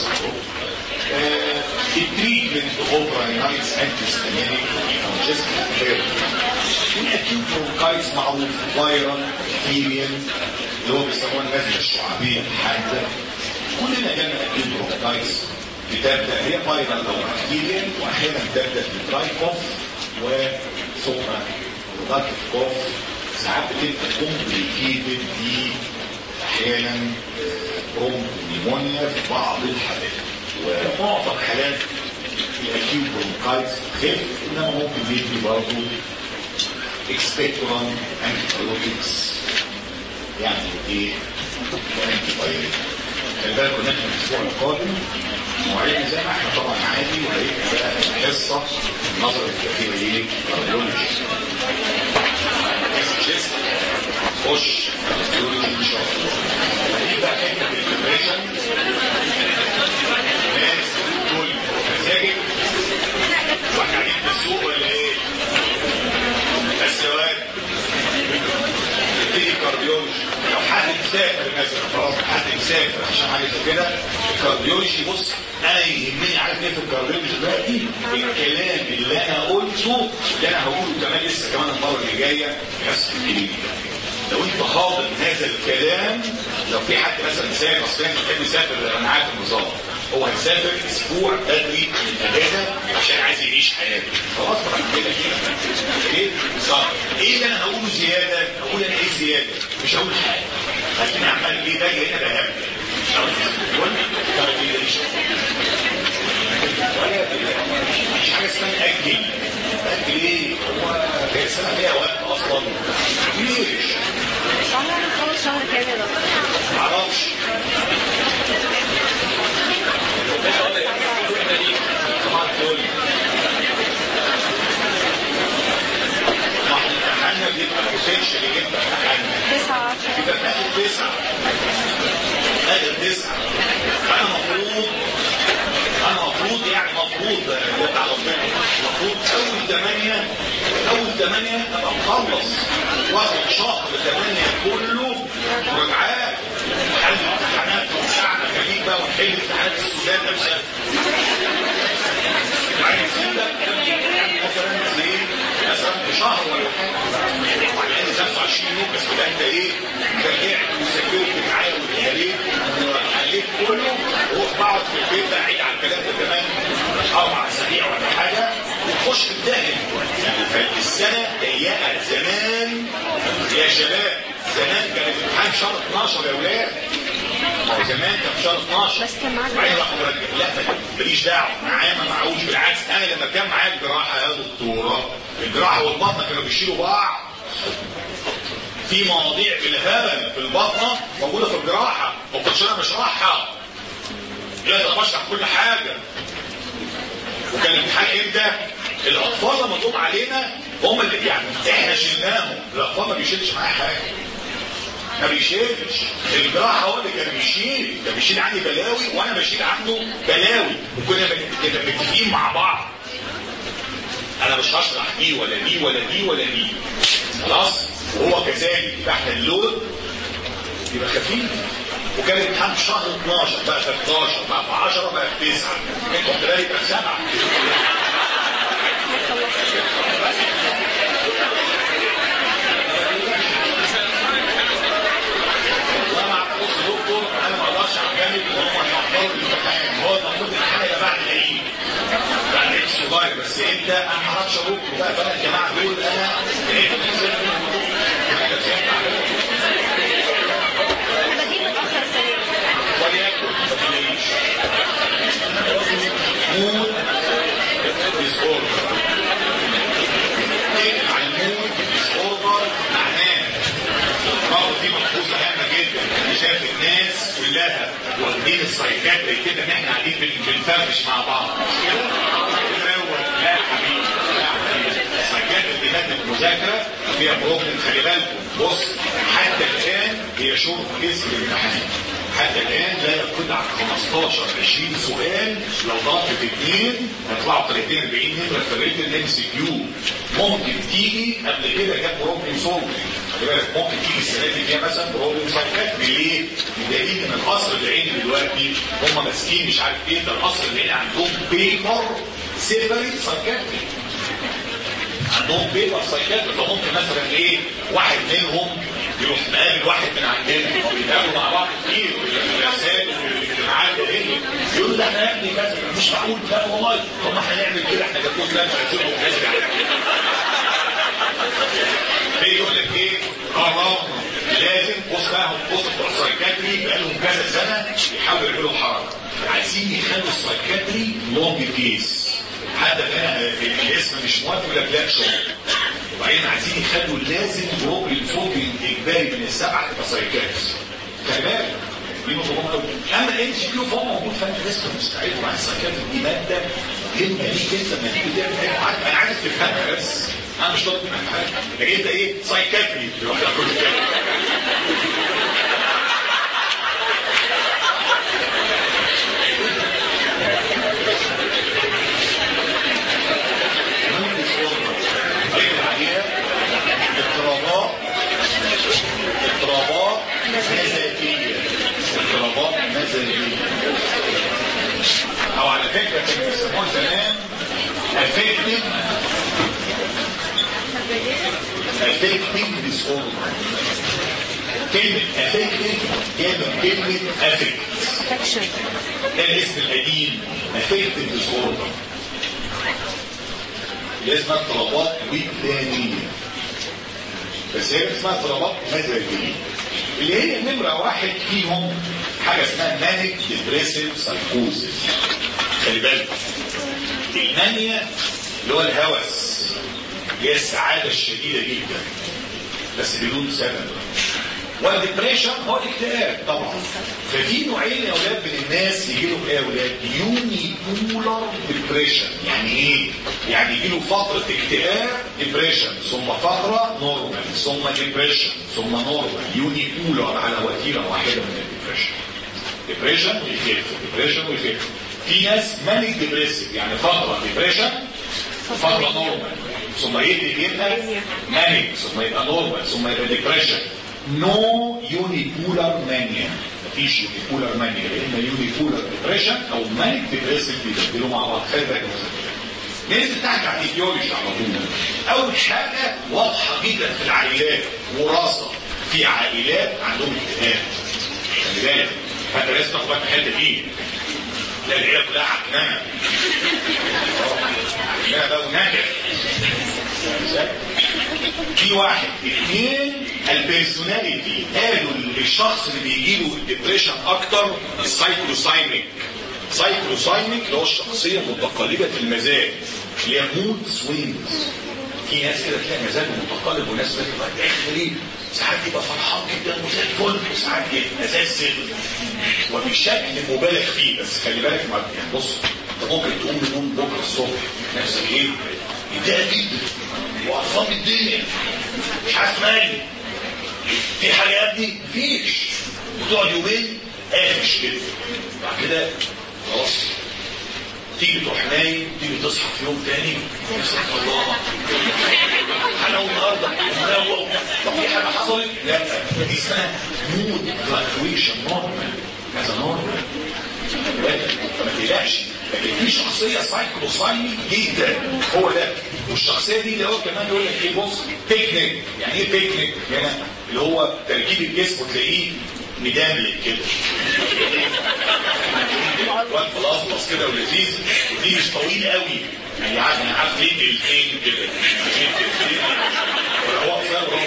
التريتمنت اوف راينايتس انتي جست الاكيوت برونكايتس معروف فايرال بكتيريال اللي هو بيسموها النزله الشعابيه الحاده كلنا جالنا اكيوت برونكايتس بتبدا هي فايرال او بكتيريال واحيانا تبدا بدراي كوف سخنه برودكتيف كوف ساعات بتبقى كومبليكيتد دي احيانا برونكونيمونيا في بعض الحالات ومعظم حالات الاكيوت برونكايتس خف انما ممكن يدي برضه اكسبكتوران انتيبيوتكس يعني ايه انتي بايوتيك خلي بالكم ان احنا الاسبوع القادم مواعيدنا زي ما احنا طبعا عادي وهيبقى بقى حصه النظر الكبير ايه كارديولوجي جست خش كارديولوجي ان شاء الله هنيجي بقى حته الديبريشن ناس بتقول مزاجك واحنا قاعدين في السوق ولا ايه؟ بس يا واد تبتدي كارديولوجي لو حد مسافر مثلا خلاص حد مسافر عشان حاجه زي كده الكارديولوجي بص انا يهمني عارف ايه في الكارديولوجي دلوقتي الكلام اللي انا قلته اللي انا هقوله كمان لسه كمان المره اللي جايه في حصه الكلينيك لو انت حاضر هذا الكلام لو في حد مثلا مسافر اصل انت بتحب تسافر انا عارف النظام هو هيسافر اسبوع بدري من الاجازه عشان عايز يعيش حياته خلاص بقى كده كده ايه صح ايه اللي انا هقوله زياده هقول انا ايه زياده مش هقول حاجه لكن عمال ايه ده هنا بهبل مش عاوز يقول طب ايه مش ولا مش حاجه اسمها اجل اجل ايه هو هي السنه فيها وقت اصلا ليش شهر نخلص شهر كامل معرفش طبعا تقول ما احنا امتحاننا بيبقى بوتنشال جدا امتحاننا تسعة عشر يبقى في اخر تسعه اخر تسعه انا المفروض انا المفروض يعني المفروض يبقى على ربنا المفروض اول ثمانيه اول ثمانيه ابقى مخلص واخد شهر ثمانيه كله مراجعات حل امتحانات وساعه خليك بقى ونحل امتحانات السودان نفسها عايزين لك مثلا زي مثلا في شهر ولا حاجه وعلى 25 يوم بس كده انت ايه رجعت وسجلت معايا واتهريت وحليت كله روح بقعد في البيت بقى عيد على الكلام ده كمان اربع اسابيع ولا حاجه وتخش تمتحن يعني فالسنه ضيقه زمان يا شباب زمان كان الامتحان شهر 12 يا ولاد ما هو زمان كان شهر 12 بس كان معاك بعدين راح مرجع لا ماليش دعوه معايا ما معهوش بالعكس انا لما كان معايا الجراحه يا دكتوره الجراحه والبطنه كانوا بيشيلوا بعض في مواضيع بالهبل في البطنه موجوده في الجراحه ما كنتش انا بشرحها لا ده بشرح كل حاجه وكان الامتحان امتى؟ الاطفال لما تقوم علينا هم اللي يعني احنا شلناهم الاطفال ما بيشيلش معايا حاجه ما بيشيلش الجراحه هو اللي كان بيشيل كان بيشيل عني بلاوي وانا بشيل عنه بلاوي وكنا كنا متفقين مع بعض انا مش هشرح دي ولا دي ولا دي ولا دي خلاص وهو كذلك تحت اللود يبقى خفيف وكان الامتحان في شهر 12 بقى في 11 بقى في 10 بقى في 9 انتوا احتمال يبقى في 7 والله مع بص دكتور انا ما اقدرش اعتمد ان هم يحضروا الامتحان هو المفروض الامتحان يبقى بعد العيد بعد العيد الصغير بس انت انا ما اعرفش اروح بقى بقى الجماعه دول انا لقيت انا بجيب متأخر السنة دي وليكن ما تلاقيش مود ديسوردر ايه عن مود ديسوردر معناه برضه دي ملحوظه هامه جدا انا شايف الناس كلها واخدين السايكاتري كده ان احنا قاعدين بن- بنفرفش مع بعض مش كده؟ هو لا يا حبيبي لا يا حبيبي السايكاتري دي ماده مذاكره فيها بروبلم خلي بالكم بص حتى الان هي شورت كيس الامتحان حتى الان لا يقل عن 15 20 سؤال لو ضغطت اثنين هيطلعوا 30 40 نمره في الريت الام سي كيو ممكن تيجي قبل كده جت بروبلم سولفنج خلي بالك ممكن تيجي السنه دي فيها مثلا بروبلم سايكاتري ليه؟ بدليل ان القصر العيني دلوقتي هم ماسكين مش عارف ايه ده القصر العيني عندهم بيبر سيبريت سايكاتري عندهم بيبر سايكاتري فممكن مثلا ايه واحد منهم يروح مقابل واحد من عندنا وبيتقابلوا مع بعض كتير وفي الرسائل وفي الاجتماعات ايه يقول له احنا يا ابني كذا مش معقول لا والله طب ما احنا نعمل كده احنا جابوه ثلاثة عايزينهم كذا قررنا لازم بص بقى بص بتوع السايكاتري بقالهم كذا سنه يحاولوا يعملوا حركه عايزين يخلوا السايكاتري لونج كيس حتى هنا الاسم مش موافق يقول لك لا شغل وبعدين عايزين يخلوا لازم جروب الفوق الاجباري من السبعه تبقى سايكاتري خلي بالك دي نقطه مهمه قوي اما الام سي كيو فهو موجود فانت لسه مستعد مع السايكاتري دي ماده مهمه ليك انت لما تيجي تعمل اي حاجه انا عايز تفهمها بس انا مش طالب منك حاجه لكن انت ايه سايكاتري لوحدها كل كده اضطرابات اضطرابات مزاجية اضطرابات مزاجية او على فكرة كانوا بيسموه زمان affective affective disorder كلمة affective جاية من كلمة affect افكشن ده الاسم القديم affective disorder اللي اسمها اضطرابات وجدانية بس هي اسمها اضطرابات مزاجية اللي هي نمرة واحد فيهم حاجة اسمها مانيك ديبريسيف سايكوزيس خلي بالك المانيا اللي هو الهوس اللي هي السعادة الشديدة جدا بس بدون سبب والديبريشن هو الاكتئاب طبعا ففي نوعين يا اولاد من الناس يجي لهم ايه يا اولاد يوني بولر ديبريشن يعني ايه يعني يجي له فتره اكتئاب ديبريشن ثم فتره نورمال ثم ديبريشن ثم نورمال يوني بولر على وتيره واحده من الديبريشن ديبريشن ويخف ديبريشن ويخف في ناس مانيك ديبريسيف يعني فتره ديبريشن فتره نورمال ثم يبدا يبقى مانيك ثم يبقى نورمال ثم يبقى ديبريشن نو يونيبولار مانيا مفيش يونيبولار مانيا يا اما يونيبولار ديبريشن او مانيك ديبريسيف بيبدلوا مع بعض خلي بالك ننزل تحت على الايديولوجي على طول اول حاجه واضحه جدا في العائلات وراثه في عائلات عندهم اكتئاب خلي بالك فانت لازم تاخد بالك من الحته دي لا العيله كلها عكنانه عكنانه بقى وناجح في واحد اثنين البيرسوناليتي قالوا الشخص اللي بيجي له الدبريشن اكتر السايكلوسايميك سايكلوسايميك اللي هو الشخصيه متقلبه المزاج اللي هي مود سوينجز في ناس كده تلاقي مزاجه متقلب وناس بتبقى داخلي ساعات يبقى فرحان جدا وزي الفل وساعات يبقى زي الزفت وبشكل مبالغ فيه بس خلي بالك ما يعني بص انت ممكن تقوم من النوم بكره الصبح نفسك ايه؟ متضايق جدا وقرفان من الدنيا مش عارف مالي في حاجه يا ابني مفيش وتقعد يومين قافش كده بعد كده خلاص تيجي تروح نايم تيجي تصحى في يوم تاني نفسك الله انا النهارده مروق طب في حاجه حصلت؟ لا دي اسمها مود فلكتويشن نورمال هذا نورمال ما تقلقش لكن في شخصيه سايكلوسايمي جدا هو ده والشخصيه دي اللي هو كمان يقول لك ايه بص بيكنيك يعني ايه بيكنيك هنا اللي هو تركيب الجسم وتلاقيه مداملك كده وقت خلاص كده ولذيذ ودي مش طويل قوي يعني عارف انا عارف ليه تلتين كده ليه تلتين هو قصير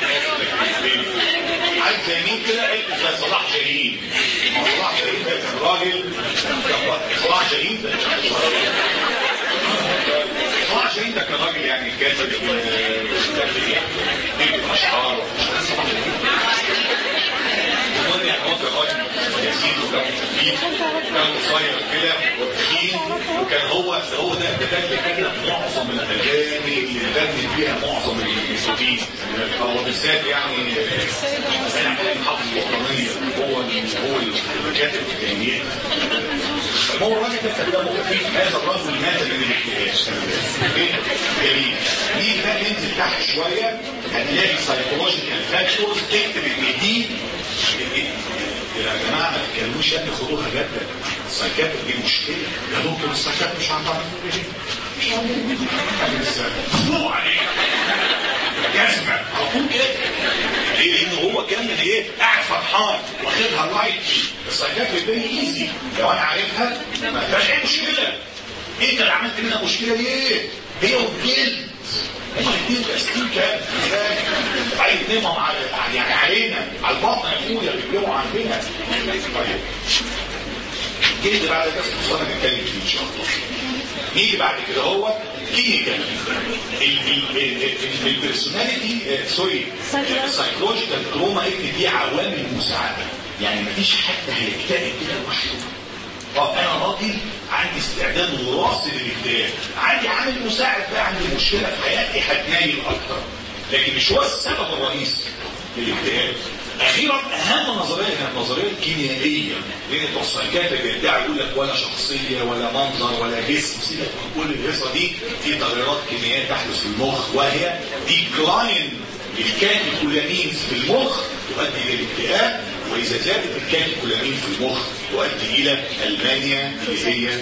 عايز زي مين كده قلت زي صلاح جاهين صلاح جاهين ده كان راجل صلاح جاهين ده صلاح جاهين ده كان راجل يعني كاتب كاتب يعني اشعار المهم يعني هو كان راجل يزيد وكان خفيف وكان قصير كده وتخين وكان هو هو ده ده كده معظم الاغاني اللي غنت فيها معظم المسلمين هو بالذات يعني انا حافظ الوطنيه هو هو اللي كاتب الكلمات هو الراجل ده كلامه خفيف هذا الرجل مات من الاكتئاب جميل نيجي بقى ننزل تحت شويه هنلاقي سايكولوجيكال فاكتورز تكتب ان دي يا جماعه ما تتكلموش يعني خدوها جدا السايكاتر دي مشكله يا دكتور السايكاتر مش عارف مش عليك جزمه على طول كده ليه؟ لان هو كان ايه قاعد فرحان واخدها لايت السايكاتر فيري ايزي لو انا عارفها ما فيهاش اي مشكله انت اللي عملت منها مشكله ليه؟ هي والجلد هما الاثنين ماسكين كام؟ عايز نمم على يعني علينا على البطن يا اخويا بيجيبوا عندنا طيب جلد بعد كده خصوصا هنتكلم فيه ان شاء الله نيجي بعد كده هو كلينيكال البيرسوناليتي سوري سايكولوجيكال تروما اكتب دي عوامل مساعده يعني مفيش حد هيكتئب كده لوحده طب انا راجل عندي استعداد وراثي للاكتئاب عندي عامل مساعد بقى عندي مشكله في حياتي هتنايل اكتر لكن مش هو السبب الرئيسي للاكتئاب اخيرا اهم نظريه هي النظريه الكيميائيه لان بتوع السايكاتري بيدعي يقول لك ولا شخصيه ولا منظر ولا جسم سيبك من كل القصه دي في تغيرات كيميائيه تحدث في المخ وهي ديكلاين الكاتيكولامين في المخ تؤدي الى الاكتئاب واذا زادت الكاتيكولامين في المخ تؤدي الى المانيا اللي هي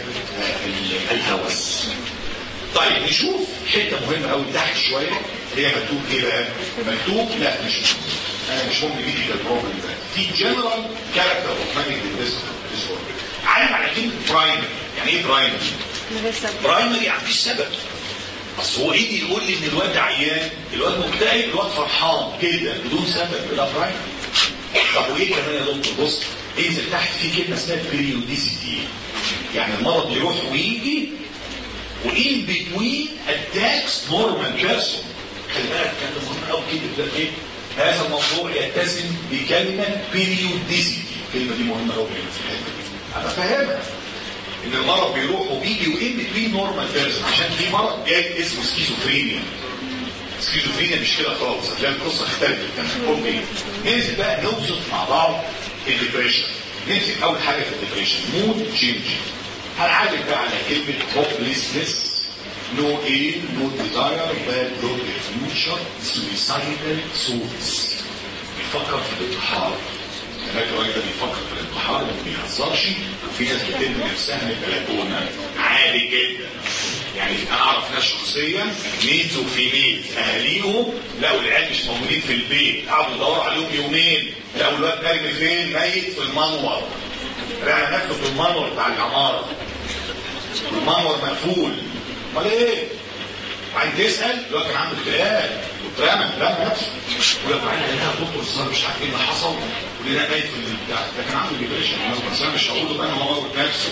الهوس طيب نشوف حته مهمه قوي تحت شويه هي مكتوب ايه بقى؟ مكتوب لا مش انا مش مهم دي البروبلم ده في جنرال كاركتر اوف ماني ديسوردر عارف على كلمه برايمري يعني ايه برايمري؟ من غير سبب برايمري يعني مفيش سبب اصل هو يجي يقول لي ان الواد عيان الواد مكتئب الواد فرحان كده بدون سبب لا برايمري طب وايه كمان يا دكتور بص انزل تحت في كلمه اسمها بريوديسيتي يعني المرض يروح ويجي وإن بتوين اتاكس نورمال بيرسون خلي بالك كان ده مهم قوي كده ده ايه هذا الموضوع يتسم بكلمه بريوديسيتي الكلمه دي مهمه قوي في الحته دي انا فاهمها ان المرض بيروح وبيجي وإن بتوين نورمال بيرسون عشان في مرض جاي اسمه سكيزوفرينيا سكيزوفرينيا مش كده خالص هتلاقي القصه اختلفت تمام اوكي ننزل بقى نوصف مع بعض الديبريشن نمسك اول حاجه في الديبريشن مود تشينج هنعالج بقى على كلمه هوبليسنس نو ايم نو ديزاير باد لود فيوتشر سويسايدال سوتس بيفكر في الانتحار هناك الراجل ده بيفكر في الانتحار وما بيهزرش وفي ناس بترمي نفسها من البلكونه عادي جدا يعني انا اعرف ناس شخصيا ميلز وفيميلز اهاليهم لقوا العيال مش موجودين في البيت قعدوا يدوروا عليهم يومين لقوا الواد مرمي فين ميت في المنور رمى نفسه في المنور بتاع العماره المنور مقفول امال ايه؟ وبعدين تسال الواد كان عنده اكتئاب واترمى رمى نفسه يقول لك بعدين لقينا دكتور الظاهر مش عارف ايه اللي حصل ولقينا ميت في البتاع ده كان عنده ديبريشن بس انا مش هقول له بقى ان هو موت نفسه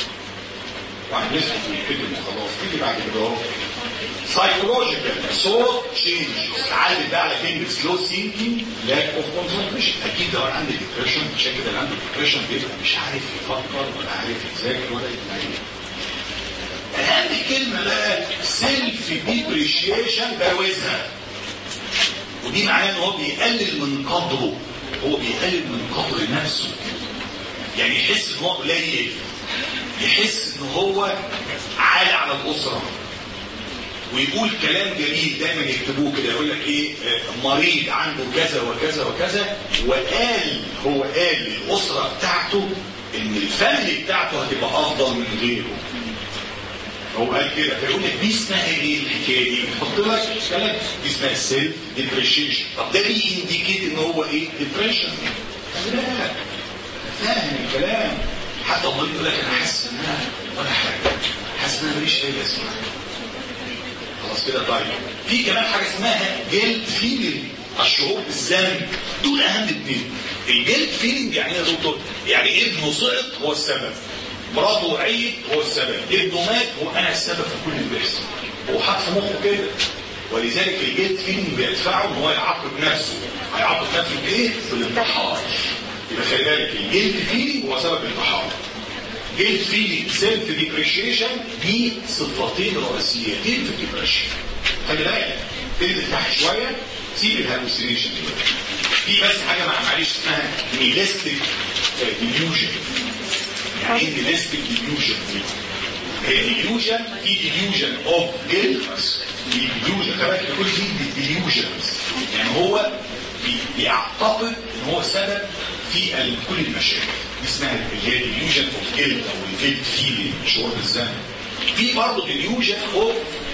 واحد يسكت ويتكتب وخلاص تيجي بعد كده اهو سايكولوجيكال صوت تشينج عادي بقى على كلمه سلو ثينكينج لاك اوف كونسنتريشن اكيد لو انا عندي ديبريشن عشان كده اللي عنده ديبريشن بيبقى مش عارف يفكر ولا عارف يذاكر ولا يتنين اهم كلمه بقى سيلف ديبريشيشن بروزها ودي معناه ان هو بيقلل من قدره هو بيقلل من قدر نفسه يعني يحس ان هو قليل يحس ان هو عالي على الاسره ويقول كلام جميل دايما يكتبوه كده يقول لك ايه آه، مريض عنده كذا وكذا وكذا وقال هو قال للاسره بتاعته ان الفاميلي بتاعته هتبقى افضل من غيره هو قال كده فيقول لك دي اسمها ايه الحكايه دي؟ يحط لك كلام دي اسمها سيلف ديبريشيشن طب ده بينديكيت ان هو ايه؟ ديبريشن لا فاهم الكلام حتى الله يقول لك انا حاسس ان انا ولا حاجه حاسس ان انا ماليش اي لازمه خلاص كده طيب في كمان حاجه اسمها جيلد فيلينج الشعور بالذنب دول اهم اثنين الجيلد فيلينج يعني ايه يا دكتور؟ يعني ابنه سقط هو السبب مراته وعيت هو السبب ابنه مات هو انا السبب في كل اللي بيحصل هو حاط في مخه كده ولذلك الجيلد فيلينج بيدفعه ان هو يعاقب نفسه هيعاقب نفسه بايه؟ بالانتحار يبقى خلي بالك الجيلد فيلينج هو سبب الانتحار جيلد فيلينج سيلف ديبريشيشن دي صفتين رئيسيتين في الديبريشن خلي بالك تنزل تحت شويه سيب الهالوسينيشن في بس حاجه مع معلش اسمها نيلستيك ديليوجن يعني ايه نيلستيك ديليوجن دي؟ هي ديليوجن في ديليوجن اوف جيلد ديليوجن خلي بالك كل دي ديليوجنز يعني هو بي- بيعتقد ان هو سبب في ال- كل المشاكل دي اسمها اللي هي ديليوجن اوف جيلد او الجيلد فيلينج شعور بالذنب في برضه ديليوجن اوف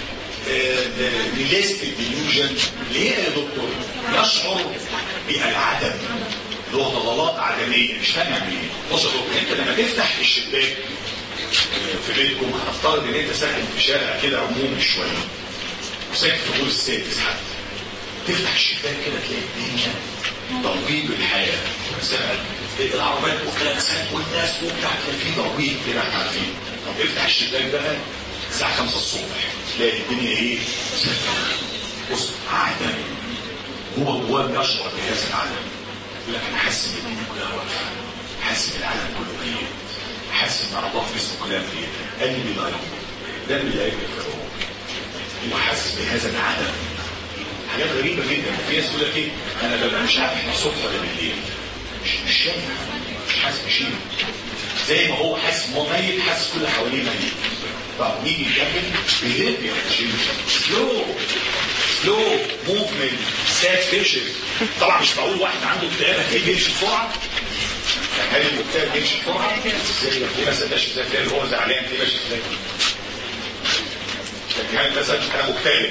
ريليستيك ديليوجن اللي هي يا دكتور يشعر بالعدم اللي هو ضلالات عدميه مش فاهم يعني ايه بص يا دكتور انت لما تفتح الشباك آه، في بيتكم هنفترض ان انت ساكن في شارع كده عمومي شويه وساكن في الدور السادس حتى تفتح الشباك كده تلاقي الدنيا ضويب الحياه مثلا العربيات والكلاكسات والناس وبتاع تلاقي في ضويب كده احنا عارفين طب افتح الشباك بقى الساعه 5 الصبح تلاقي الدنيا ايه؟ بص عدم هو جواه بيشعر بهذا العدم يقول لك انا حاسس ان الدنيا كلها واقفه حاسس ان العالم كله ميت حاسس ان الله في جسمه كلها ميت قلبي لا يقوم دمي لا يقف هو حاسس بهذا العدم حاجات غريبة جدا في ناس تقول لك ايه انا ببقى مش عارف احنا الصبح ولا بالليل مش مش شايف مش حاسس بشيء زي ما هو حاسس ان هو ميت حاسس كل اللي حواليه ميت طب نيجي نكمل بيهيب يا سلو سلو موفمنت ساد فيشز طبعا مش بقول واحد عنده اكتئاب هتلاقيه بيمشي بسرعه هل المكتئب بيمشي بسرعه؟ ازاي ليه مثلا ماشي ازاي تلاقي هو زعلان تلاقيه ماشي ازاي؟ لكن هل مثلا انا مكتئب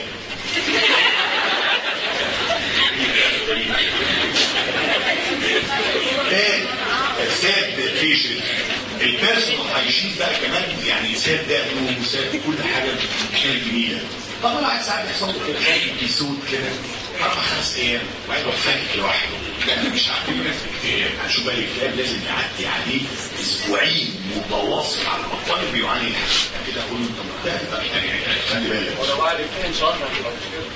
ساد فيشل البيرسونال هايجين بقى كمان يعني ساد دقنه وساد كل حاجه كانت جميله طب انا عايز ساعات يحصل له كده زي بيسود كده اربع خمس ايام وبعدين يروح فاكك لوحده لا انا مش هعتبر نفسي اكتئاب هنشوف بقى الاكتئاب لازم يعدي عليه اسبوعين متواصل على البطال بيعاني كده اقول له انت مكتئب بقى يعني خلي بالك ولو بعد اثنين شهر هتبقى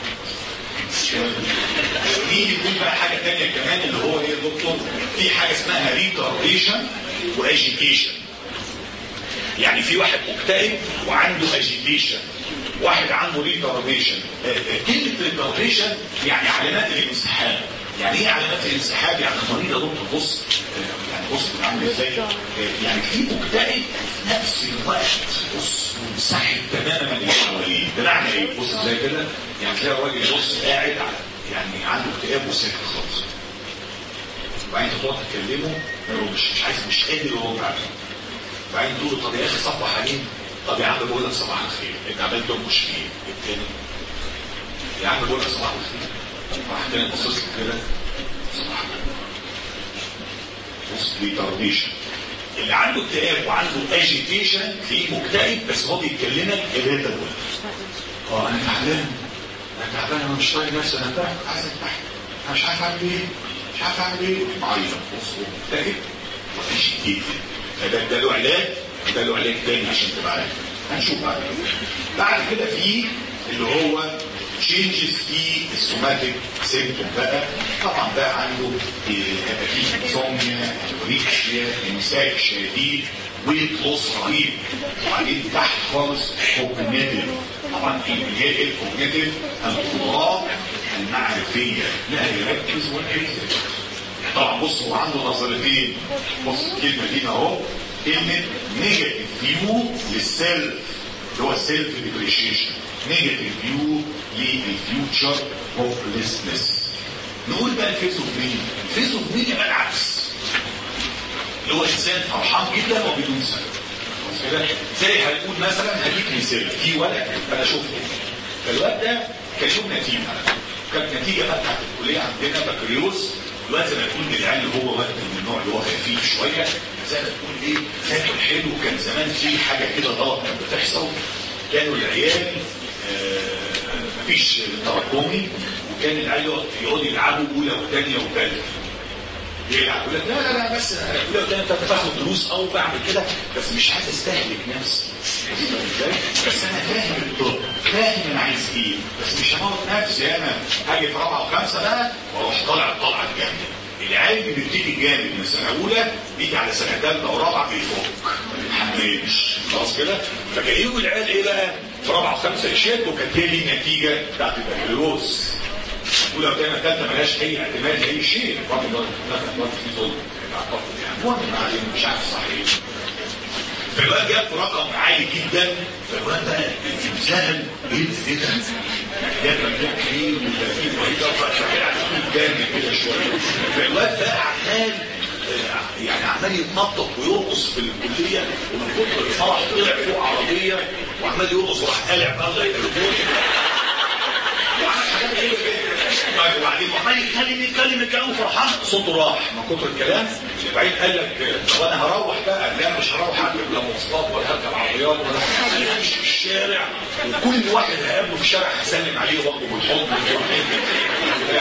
مين يكون بقى حاجة تانية كمان اللي هو ايه يا دكتور في حاجة اسمها ريتارديشن واجيتيشن يعني في واحد مكتئب وعنده اجيتيشن واحد عنده ريتارديشن كلمة ريتارديشن يعني علامات الانسحاب يعني ايه علامات الانسحاب يعني المريض يا دكتور بص يعني بص عامل ازاي يعني في مكتئب في نفس الوقت بص منسحب تماما من اللي حواليه بمعنى ايه بص ازاي كده يعني تلاقي الراجل بص قاعد على يعني عنده اكتئاب وساكت خالص وبعدين انت تقعد تكلمه ما يردش مش عايز مش قادر يرد عليك وبعدين تقول له طب يا اخي صبح عليك طب يا عم بقول لك صباح الخير انت عمال تنكش فيه التاني يا عم بقول لك صباح الخير راح تاني بصص لك كده صباح الخير بص ريتارديشن اللي عنده اكتئاب وعنده اجيتيشن في مكتئب بس هو بيتكلمك irritable اه انا تعبان انا تعبان انا مش طايق نفسي انا تعبان عايز ارتاح انا مش عارف اعمل ايه مش عارف اعمل ايه معيط بص هو مكتئب واجيتيتد فده ده له علاج وده له علاج تاني عشان تبقى عارف هنشوف بعد كده بعد كده في اللي هو تشينجز في السوماتيك سيمتوم بقى طبعا بقى عنده هيبقى فيه انسومنيا انوريكسيا امساك شديد ويت لوس رهيب وبعدين تحت خالص كوجنيتيف طبعا في اللي هي ايه الكوجنيتيف القدرات المعرفيه لا يركز ولا يركز طبعا بص هو عنده نظرتين بص الكلمه دي اهو كلمه نيجاتيف فيو للسيلف اللي هو السيلف ديبريشيشن نيجاتيف فيو للفيوتشر هوبليسنس نقول بقى الفيس اوف مين الفيس اوف مين يبقى العكس اللي هو انسان فرحان جدا وبدون سبب كده زي هنقول مثلا هديك مثال في ولد انا شفته فالواد ده كان يوم نتيجه كانت نتيجه بقى بتاعت الكليه عندنا بكالوريوس الواد زي ما تقول من العيال اللي هو واد من النوع اللي هو خفيف شويه زي ما تقول ايه تاكل حلو كان زمان في حاجه كده غلط كانت بتحصل كانوا العيال آه مفيش تراكمي وكان العيال يقعدوا يلعبوا اولى وثانيه وثالثه يلعب يقول لك لا لا لا بس انا اولى وثانيه وثالثه باخد دروس او بعمل كده بس مش عايز استهلك نفسي بس انا فاهم الطب فاهم انا عايز ايه بس مش هموت نفسي انا هاجي في رابعه وخمسه بقى واروح طالع الطلعه الجامده العيال اللي بتبتدي جامد من سنه اولى بيجي على سنه ثالثه ورابعه بيفك ما بيتحملش خلاص كده فكان يجوا العيال ايه بقى في رابعه وخمسه يشدوا وكانت هي دي النتيجه بتاعت البكالوريوس اولى وثانيه ثالثه ملهاش اي اعتماد لاي شيء الراجل ده مثلا برضه في ظلم اعتقد يعني المهم ما علينا مش عارف صحيح فالواد جاب رقم عالي جدا فالواد ده انسان ايه ده ايه ده جاب مجموع كبير و30 مريضه فشغال على طول جامد كده شويه فالواد ده عمال يعني عمال يتنطط ويرقص في الكليه ومن كتر الفرح طلع فوق عربيه وعمال يرقص وراح قالع بقى لغايه الفوق وعمل حاجات غريبه جدا طيب وبعدين وعمال يتكلم يتكلم يتكلم فرحان صوته راح من كتر الكلام وبعدين قال لك طب انا هروح بقى لا مش هروح اركب لا مواصلات ولا هركب عربيات ولا انا همشي في الشارع وكل واحد هقابله في الشارع هسلم عليه برضه بالحضن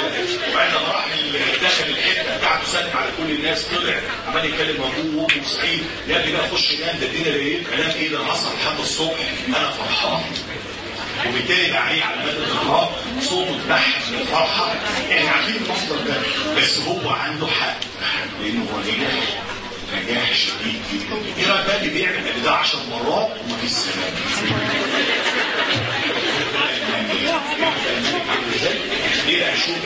وسلم على كل الناس طلع عمال يتكلم ابوه وامه وسعيد يا ابني بقى خش نام ده الدنيا ايه انام ايه ده انا هصحى لحد الصبح انا فرحان وبالتالي بقى عليه علامات الارهاق صوته اتبح من الفرحه احنا عارفين المصدر ده بس هو عنده حق لانه هو نجاح نجاح شديد جدا ايه رايك بقى اللي بيعمل ده 10 مرات ومفيش سلام ايه بقى شوف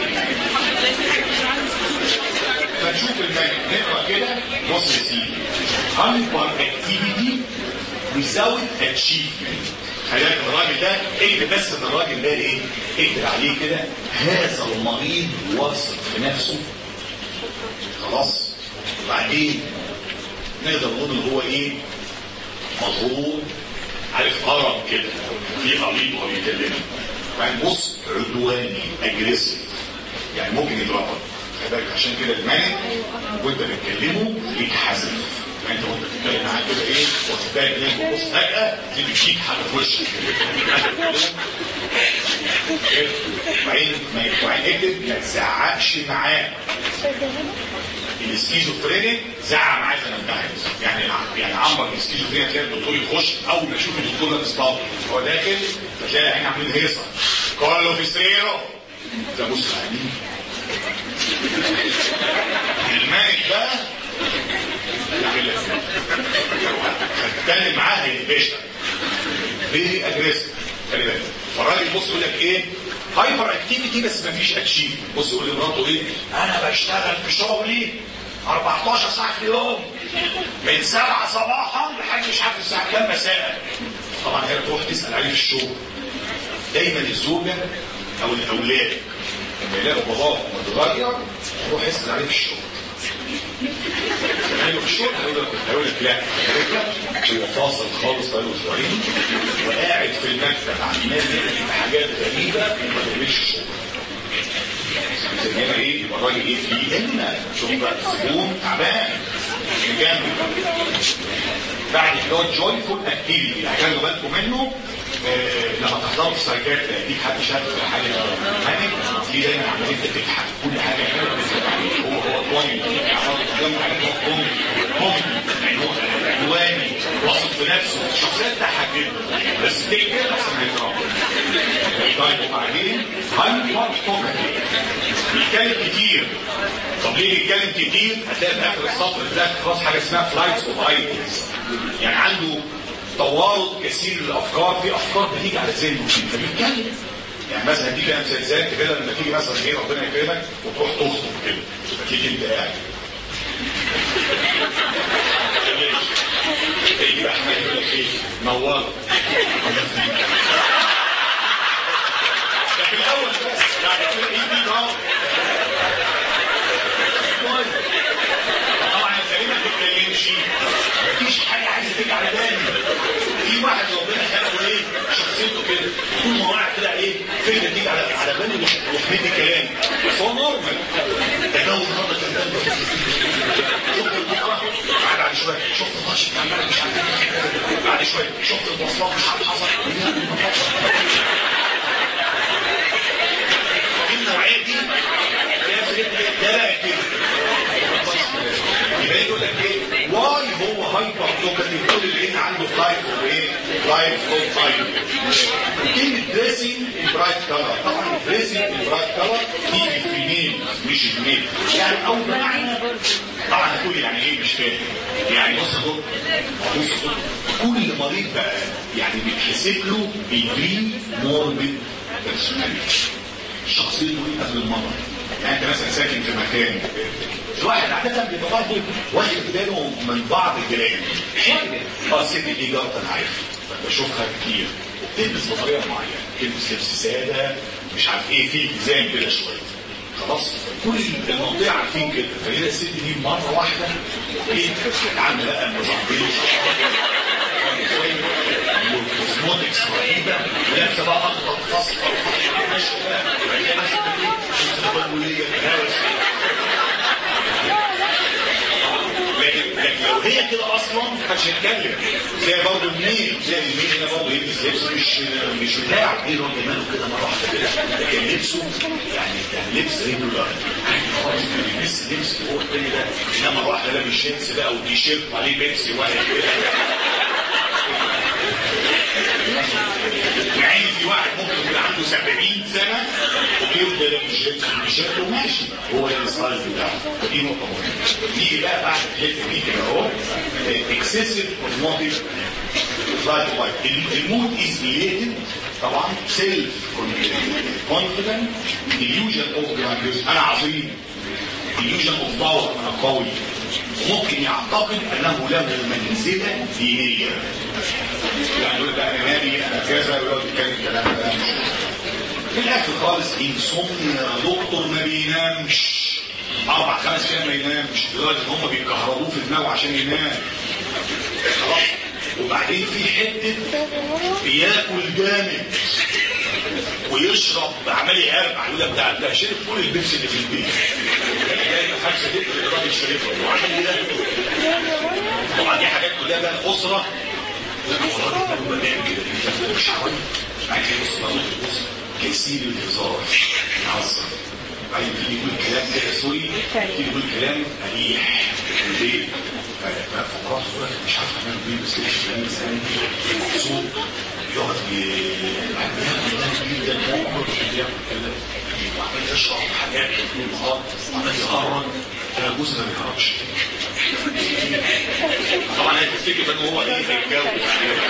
فنشوف المانع نقرا كده بص يا سيدي هايبر اكتيفيتي without achievement خلينا الراجل ده اكتب بس ان الراجل ده ايه اكتب عليه كده هذا المريض واثق في نفسه خلاص وبعدين نقدر نقول ان هو ايه مضغوط عارف هرم كده في مريض وهو بيكلمه بعدين بص عدواني اجريسيف يعني ممكن يضربك خلي بالك عشان كده المانع وانت بتكلمه يتحذف يعني انت وانت بتتكلم معاه كده ايه واخد بالك ليه بص فجاه تيجي تشيك حاجه في وشك وبعدين ما وبعدين اكتب ما تزعقش معاه السكيزوفرينيك زعق معاه زي ما انت عايز يعني يعني عمرك السكيزوفرينيك تلاقي الدكتور يخش اول ما يشوف الدكتور لابس طاقه هو داخل فتلاقي العين عاملين هيصه كله في سريره ده بص عينيه الملك بقى يعمل لك هتتكلم معاه هيقفشك فيري اجريسيف خلي بالك فالراجل بص يقول لك ايه هايبر اكتيفيتي بس مفيش اتشيف بص يقول لمراته ايه انا بشتغل في شغلي 14 ساعه في اليوم من 7 صباحا لحد مش عارف الساعه كام مساء طبعا هي تروح تسال عليه في الشغل دايما الزوجه او الاولاد لما يلاقوا باباهم متغير يروح يسال عليه في الشغل يعني في الشغل هيقول لك هيقول لك لا هو فاصل خالص بقاله اسبوعين وقاعد في المكتب عمال يعمل حاجات غريبه وما بيعملش شغل هنا ايه يبقى الراجل ايه في هنا شوف بقى الزبون تعبان جنبي بعد كده هو جويفول اكتيفيتي يعني خلوا بالكم منه آه لما تحضروا في سايكات دي حد شاف حاجه هاني دي دايما عمالين تضحك كل حاجه حلوه هو هو كويس قدام عليه كومي كومي يعني هو عدواني واثق في نفسه الشخصيه تضحك جدا بس تكتب احسن ما يضرب طيب وبعدين هايبر توكاتيف بيتكلم كتير طب ليه بيتكلم كتير هتلاقي في اخر السطر ده خلاص حاجه اسمها فلايتس اوف ايديز يعني عنده توارد كثير الافكار في افكار بتيجي على ذهنه فبيتكلم يعني مثلا دي كده مسلسلات كده لما تيجي مثلا ايه ربنا يكرمك وتروح تخطب كده فتيجي انت قاعد تيجي بقى احنا يقول لك ايه نوار ده في الاول بس يعني كده ايه دي نار طبعا انت ليه ما تتكلمش مفيش حاجه عايزه تيجي على بالي في واحد ربنا خلقه ايه شخصيته كده طول ما هو قاعد كده ايه فكره تيجي على على باله يحمد الكلام بس هو نورمال ده جو النهارده كان شفت بكره بعد بعد شويه شفت الماتش بتاع امبارح مش عارف إيه. بعد شويه شفت المواصلات مش عارف حصل ايه النوعيه دي ده بقى كده يبقى يقول لك ايه واي هو هايبر توكاتيف كل اللي هنا عنده فلايف اوف ايه فلايف اوف تايم كلمه دريسنج ان برايت كلر طبعا دريسنج ان برايت كلر تيجي في ميل مش الميل يعني او بمعنى طبعا هتقول يعني ايه مش فاهم يعني بص خد بص خد كل مريض بقى يعني بيتحسب له بيجري موربيد بيرسوناليتي شخصيته ايه قبل المرض يعني انت مثلا ساكن في مكان الواحد عادة بيبقى برضه واخد باله من بعض الجيران شوية اه الست دي جارة انا عارف بشوفها كتير وبتلبس بطريقة معينة تلبس لبس سادة مش عارف ايه فيه التزام كده شوية خلاص كل المنطقة عارفين كده فهي الست دي مرة واحدة ايه عاملة بقى نظام والكوزموتكس رهيبة ولابسة بقى أخضر أصفر ماشية بقى وبعدين ماسكة ايه مستقبلية هوس لكن لكن لو هي عشان كده اصلا محدش يتكلم زي برضه الميل زي الميل هنا برضه يلبس لبس مش مش بتاع ايه الراجل ماله كده مره واحده كده ده كان لبسه يعني كان لبس ريجولار خالص ما بيلبس لبس هو التاني ده انما مره واحده لابس جينز بقى وتي شيرت وعليه بيبسي واحد كده يعني في واحد ممكن يكون عنده 70 سنه وبيفضل لابس جينز وتي شيرت وماشي هو ده الستايل بتاعه دي نقطه مهمه نيجي بقى بعد الحته دي كده اهو اكسسيف اوزموتيك لايت وايت المود از ريليتد طبعا سيلف كونفيدنت illusion اوف grandiosity انا عظيم illusion اوف باور انا قوي وممكن يعتقد انه له منزله دينيه يعني يقول ده انا نبي انا كذا ويقعد يتكلم الكلام ده في الاخر خالص انسومنيا دكتور ما بينامش اربع خمس ايام ما ينامش لدرجه ان هم بيكهربوه في دماغه عشان ينام خلاص وبعدين في حته بياكل جامد ويشرب عمال يقرب يقول لك ده ده شرب كل البيبسي اللي في البيت جاي خمسه لتر الراجل شربها وعمال يلاقي طبعا دي حاجات كلها بقى الاسره الراجل ده بيعمل كده مش حوالي بعد كده بص بقى بص كثير الهزار يهزر بعدين تيجي يقول كلام كده سوري تيجي يقول كلام قبيح في البيت ففقرات صورة مش عارف اعمل بيه بس مش فاهم مثلا مبسوط يقعد جدا بياكل كده وعمال يشرب حاجات طول النهار وعمال يهرج انا جوزي ما بيهرجش طبعا هي تفتكر ان هو ايه هيتجوز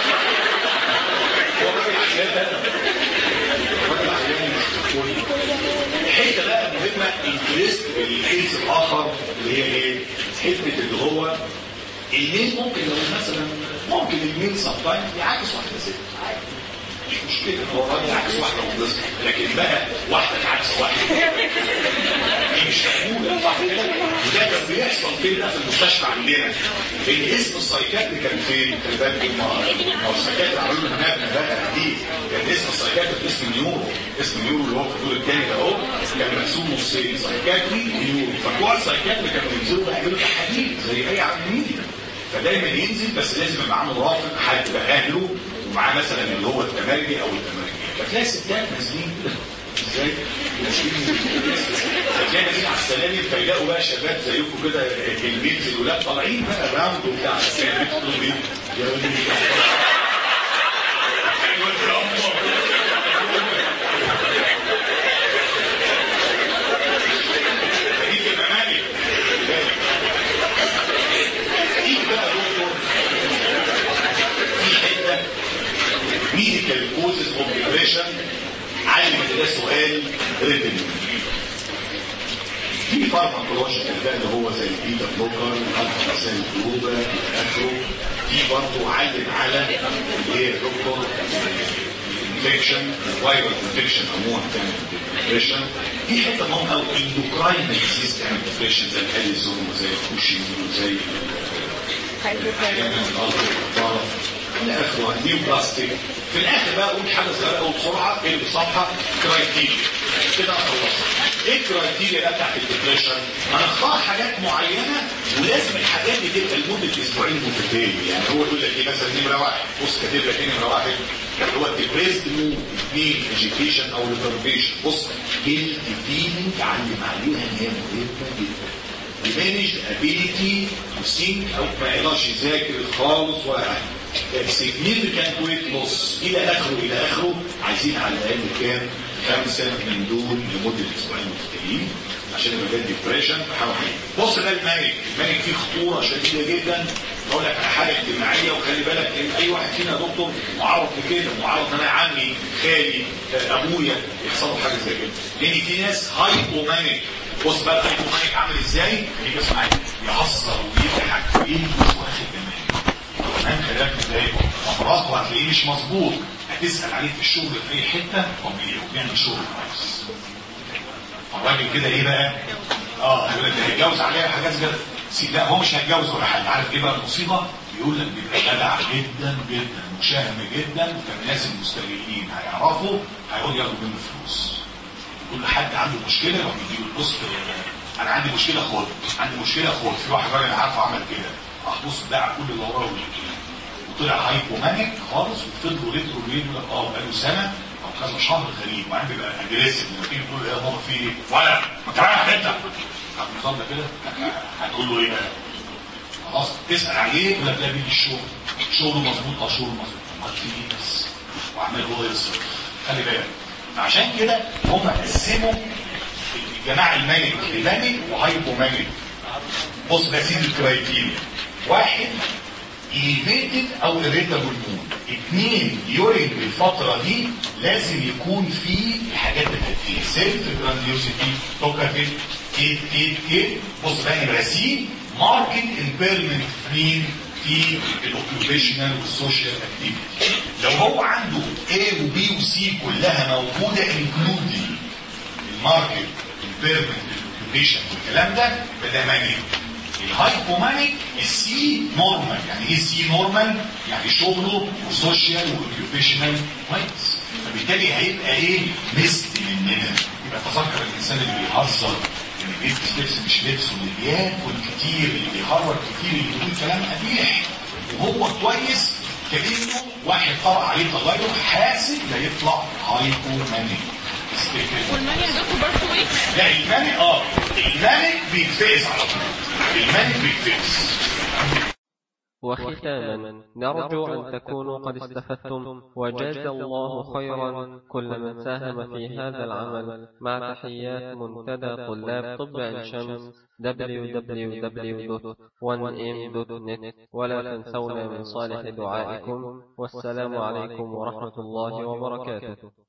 هو راجل عشان راجل عشان الحته بقى مهمه انترست بالكيس الاخر اللي هي ايه؟ حته اللي هو الميل ممكن لو مثلا ممكن الميل سم تايم يعكس واحده ست عادي مش مشكله هو الراجل يعكس واحده وبس لكن بقى واحده تعكس واحده دي مش مقبوله صح كده وده كان بيحصل فين بقى في المستشفى عندنا لان اسم السايكاتري كان فين خلي بالك ما هو السايكاتري عملوا له مبنى بقى دي كان اسم السايكاتري اسم النيورو اسم النيورو اللي هو في الدور الثاني ده اهو كان مقسوم نصين سايكاتري ونيورو فبتوع السايكاتري كانوا بينزلوا يعملوا تحاليل زي اي عمليه فدايما ينزل بس لازم يبقى معاه مرافق حد بقى اهله ومعاه مثلا اللي هو التمرجي او التمرجي فتلاقي الستات نازلين كده ازاي؟ فتلاقي نازلين على السلالم فيلاقوا بقى شباب زيكم كده البيت الولاد طالعين بقى راوند وبتاع بتقولوا ايه؟ يا ولدي دي تبقى مالك في بقى دكتور في حته ميديكال كوزز اوف ديبريشن علم ده سؤال ريتن في فارماكولوجيكال ده اللي هو زي البيتا بلوكر الفا سيل جروبا الى اخره في برضه علم على اللي هي دكتور انفكشن فايرال انفكشن عموما بتعمل ديبريشن في حته مهمه قوي اندوكراين ديزيز تعمل ديبريشن زي الاليزون وزي الكوشين وزي احيانا الارض والطاره الى اخره نيو بلاستيك في الاخر بقى اقول حاجه صغيره قوي بسرعه اقلب الصفحه كرايتيريا كده خلصت ايه الكرايتيريا بقى بتاعت الديبريشن؟ هنختار حاجات معينه ولازم الحاجات دي تبقى لمده اسبوعين متتالي يعني هو يقول لك ايه مثلا نمره واحد بص كاتب لك ايه نمره واحد اللي هو الديبريسد مود اثنين ايجيكيشن او ريزرفيشن بص جلد فيلينج علم عليها ان هي مهمه جدا diminished ability to think او ما يقدرش يذاكر خالص ولا حاجه significant weight loss الى اخره الى اخره عايزين على الاقل كام خمسه من دول لمده اسبوعين مختلفين عشان يبقى ده ديبريشن حاول بص ده المانيك المانيك فيه خطوره شديده جدا بقول لك على حاجه اجتماعيه وخلي بالك ان اي واحد فينا يا دكتور معرض لكده معرض انا عمي خالي ابويا يحصل له حاجه زي كده لان في ناس هايبومانيك بص بقى الهايبومانيك عامل ازاي؟ يجي بس معايا يهزر ويضحك ويلبس واخد كمان كمان خلاك ازاي؟ امراضه هتلاقيه مش مظبوط هتسال عليه في الشغل في اي حته طبيعي وبيعمل شغل كويس الراجل كده ايه بقى؟ اه يقول لك ده هيتجوز عليها حاجات كده لا هو مش هيتجوز ولا حاجه عارف ايه بقى المصيبه؟ بيقول لك بيبقى جدع جدا جدا مشاهم جدا فالناس المستغلين هيعرفوا هيقول ياخدوا منه فلوس كل حد عنده مشكله يروح يجيب بص انا عندي مشكله خد عندي مشكله خد في واحد راجل عارفه عمل كده راح بص باع كل اللي وراه وطلع هايبومانيك خالص وفضلوا يدروا ويدروا اه بقاله سنه او كذا شهر غريب وبعدين بيبقى اجريسيف لما تيجي تقول له ايه يا بابا في ايه؟ ولا ما انت رايح حته هتوصل كده هتقول له ايه بقى؟ خلاص تسال عليه يقول لك لا بيجي الشغل شغله مظبوط اه شغله مظبوط امال في ايه بس وعمال هو يصرف خلي بالك فعشان كده هم قسموا الجماعه المانيك لمانيك وهايبومانيك بص ده سيد الكرايتيريا واحد elevated او irritable mood اثنين during الفترة دي لازم يكون في الحاجات التأثير سيلف جرانديوسيتي توكاتيف كيت كيت كيت بص بقى نمرة سي ماركت امبيرمنت فري في الاوكيوبيشنال والسوشيال اكتيفيتي لو هو عنده A و B و C كلها موجودة including الماركت امبيرمنت الاوكيوبيشن والكلام ده يبقى ده مانيك الهايبومانيك السي نورمال يعني ايه سي نورمال يعني شغله وسوشيال واوكيوبيشنال كويس فبالتالي هيبقى ايه مست مننا يبقى تذكر الانسان اللي بيهزر اللي بيلبس لبس مش لبس واللي بياكل كتير اللي بيهرج كتير اللي بيقول كلام قبيح وهو كويس كانه واحد طرق عليه تغير حاسب لا يطلع هايبومانيك والمانيا عندكم برضه ايه؟ لا الماني اه الماني بيتفقس على طول الماني بيتفقس وختاما نرجو أن تكونوا قد استفدتم وجاز الله خيرا كل من ساهم في هذا العمل مع تحيات منتدى طلاب طب عين شمس www.1m.net ولا تنسونا من صالح دعائكم والسلام عليكم ورحمة الله وبركاته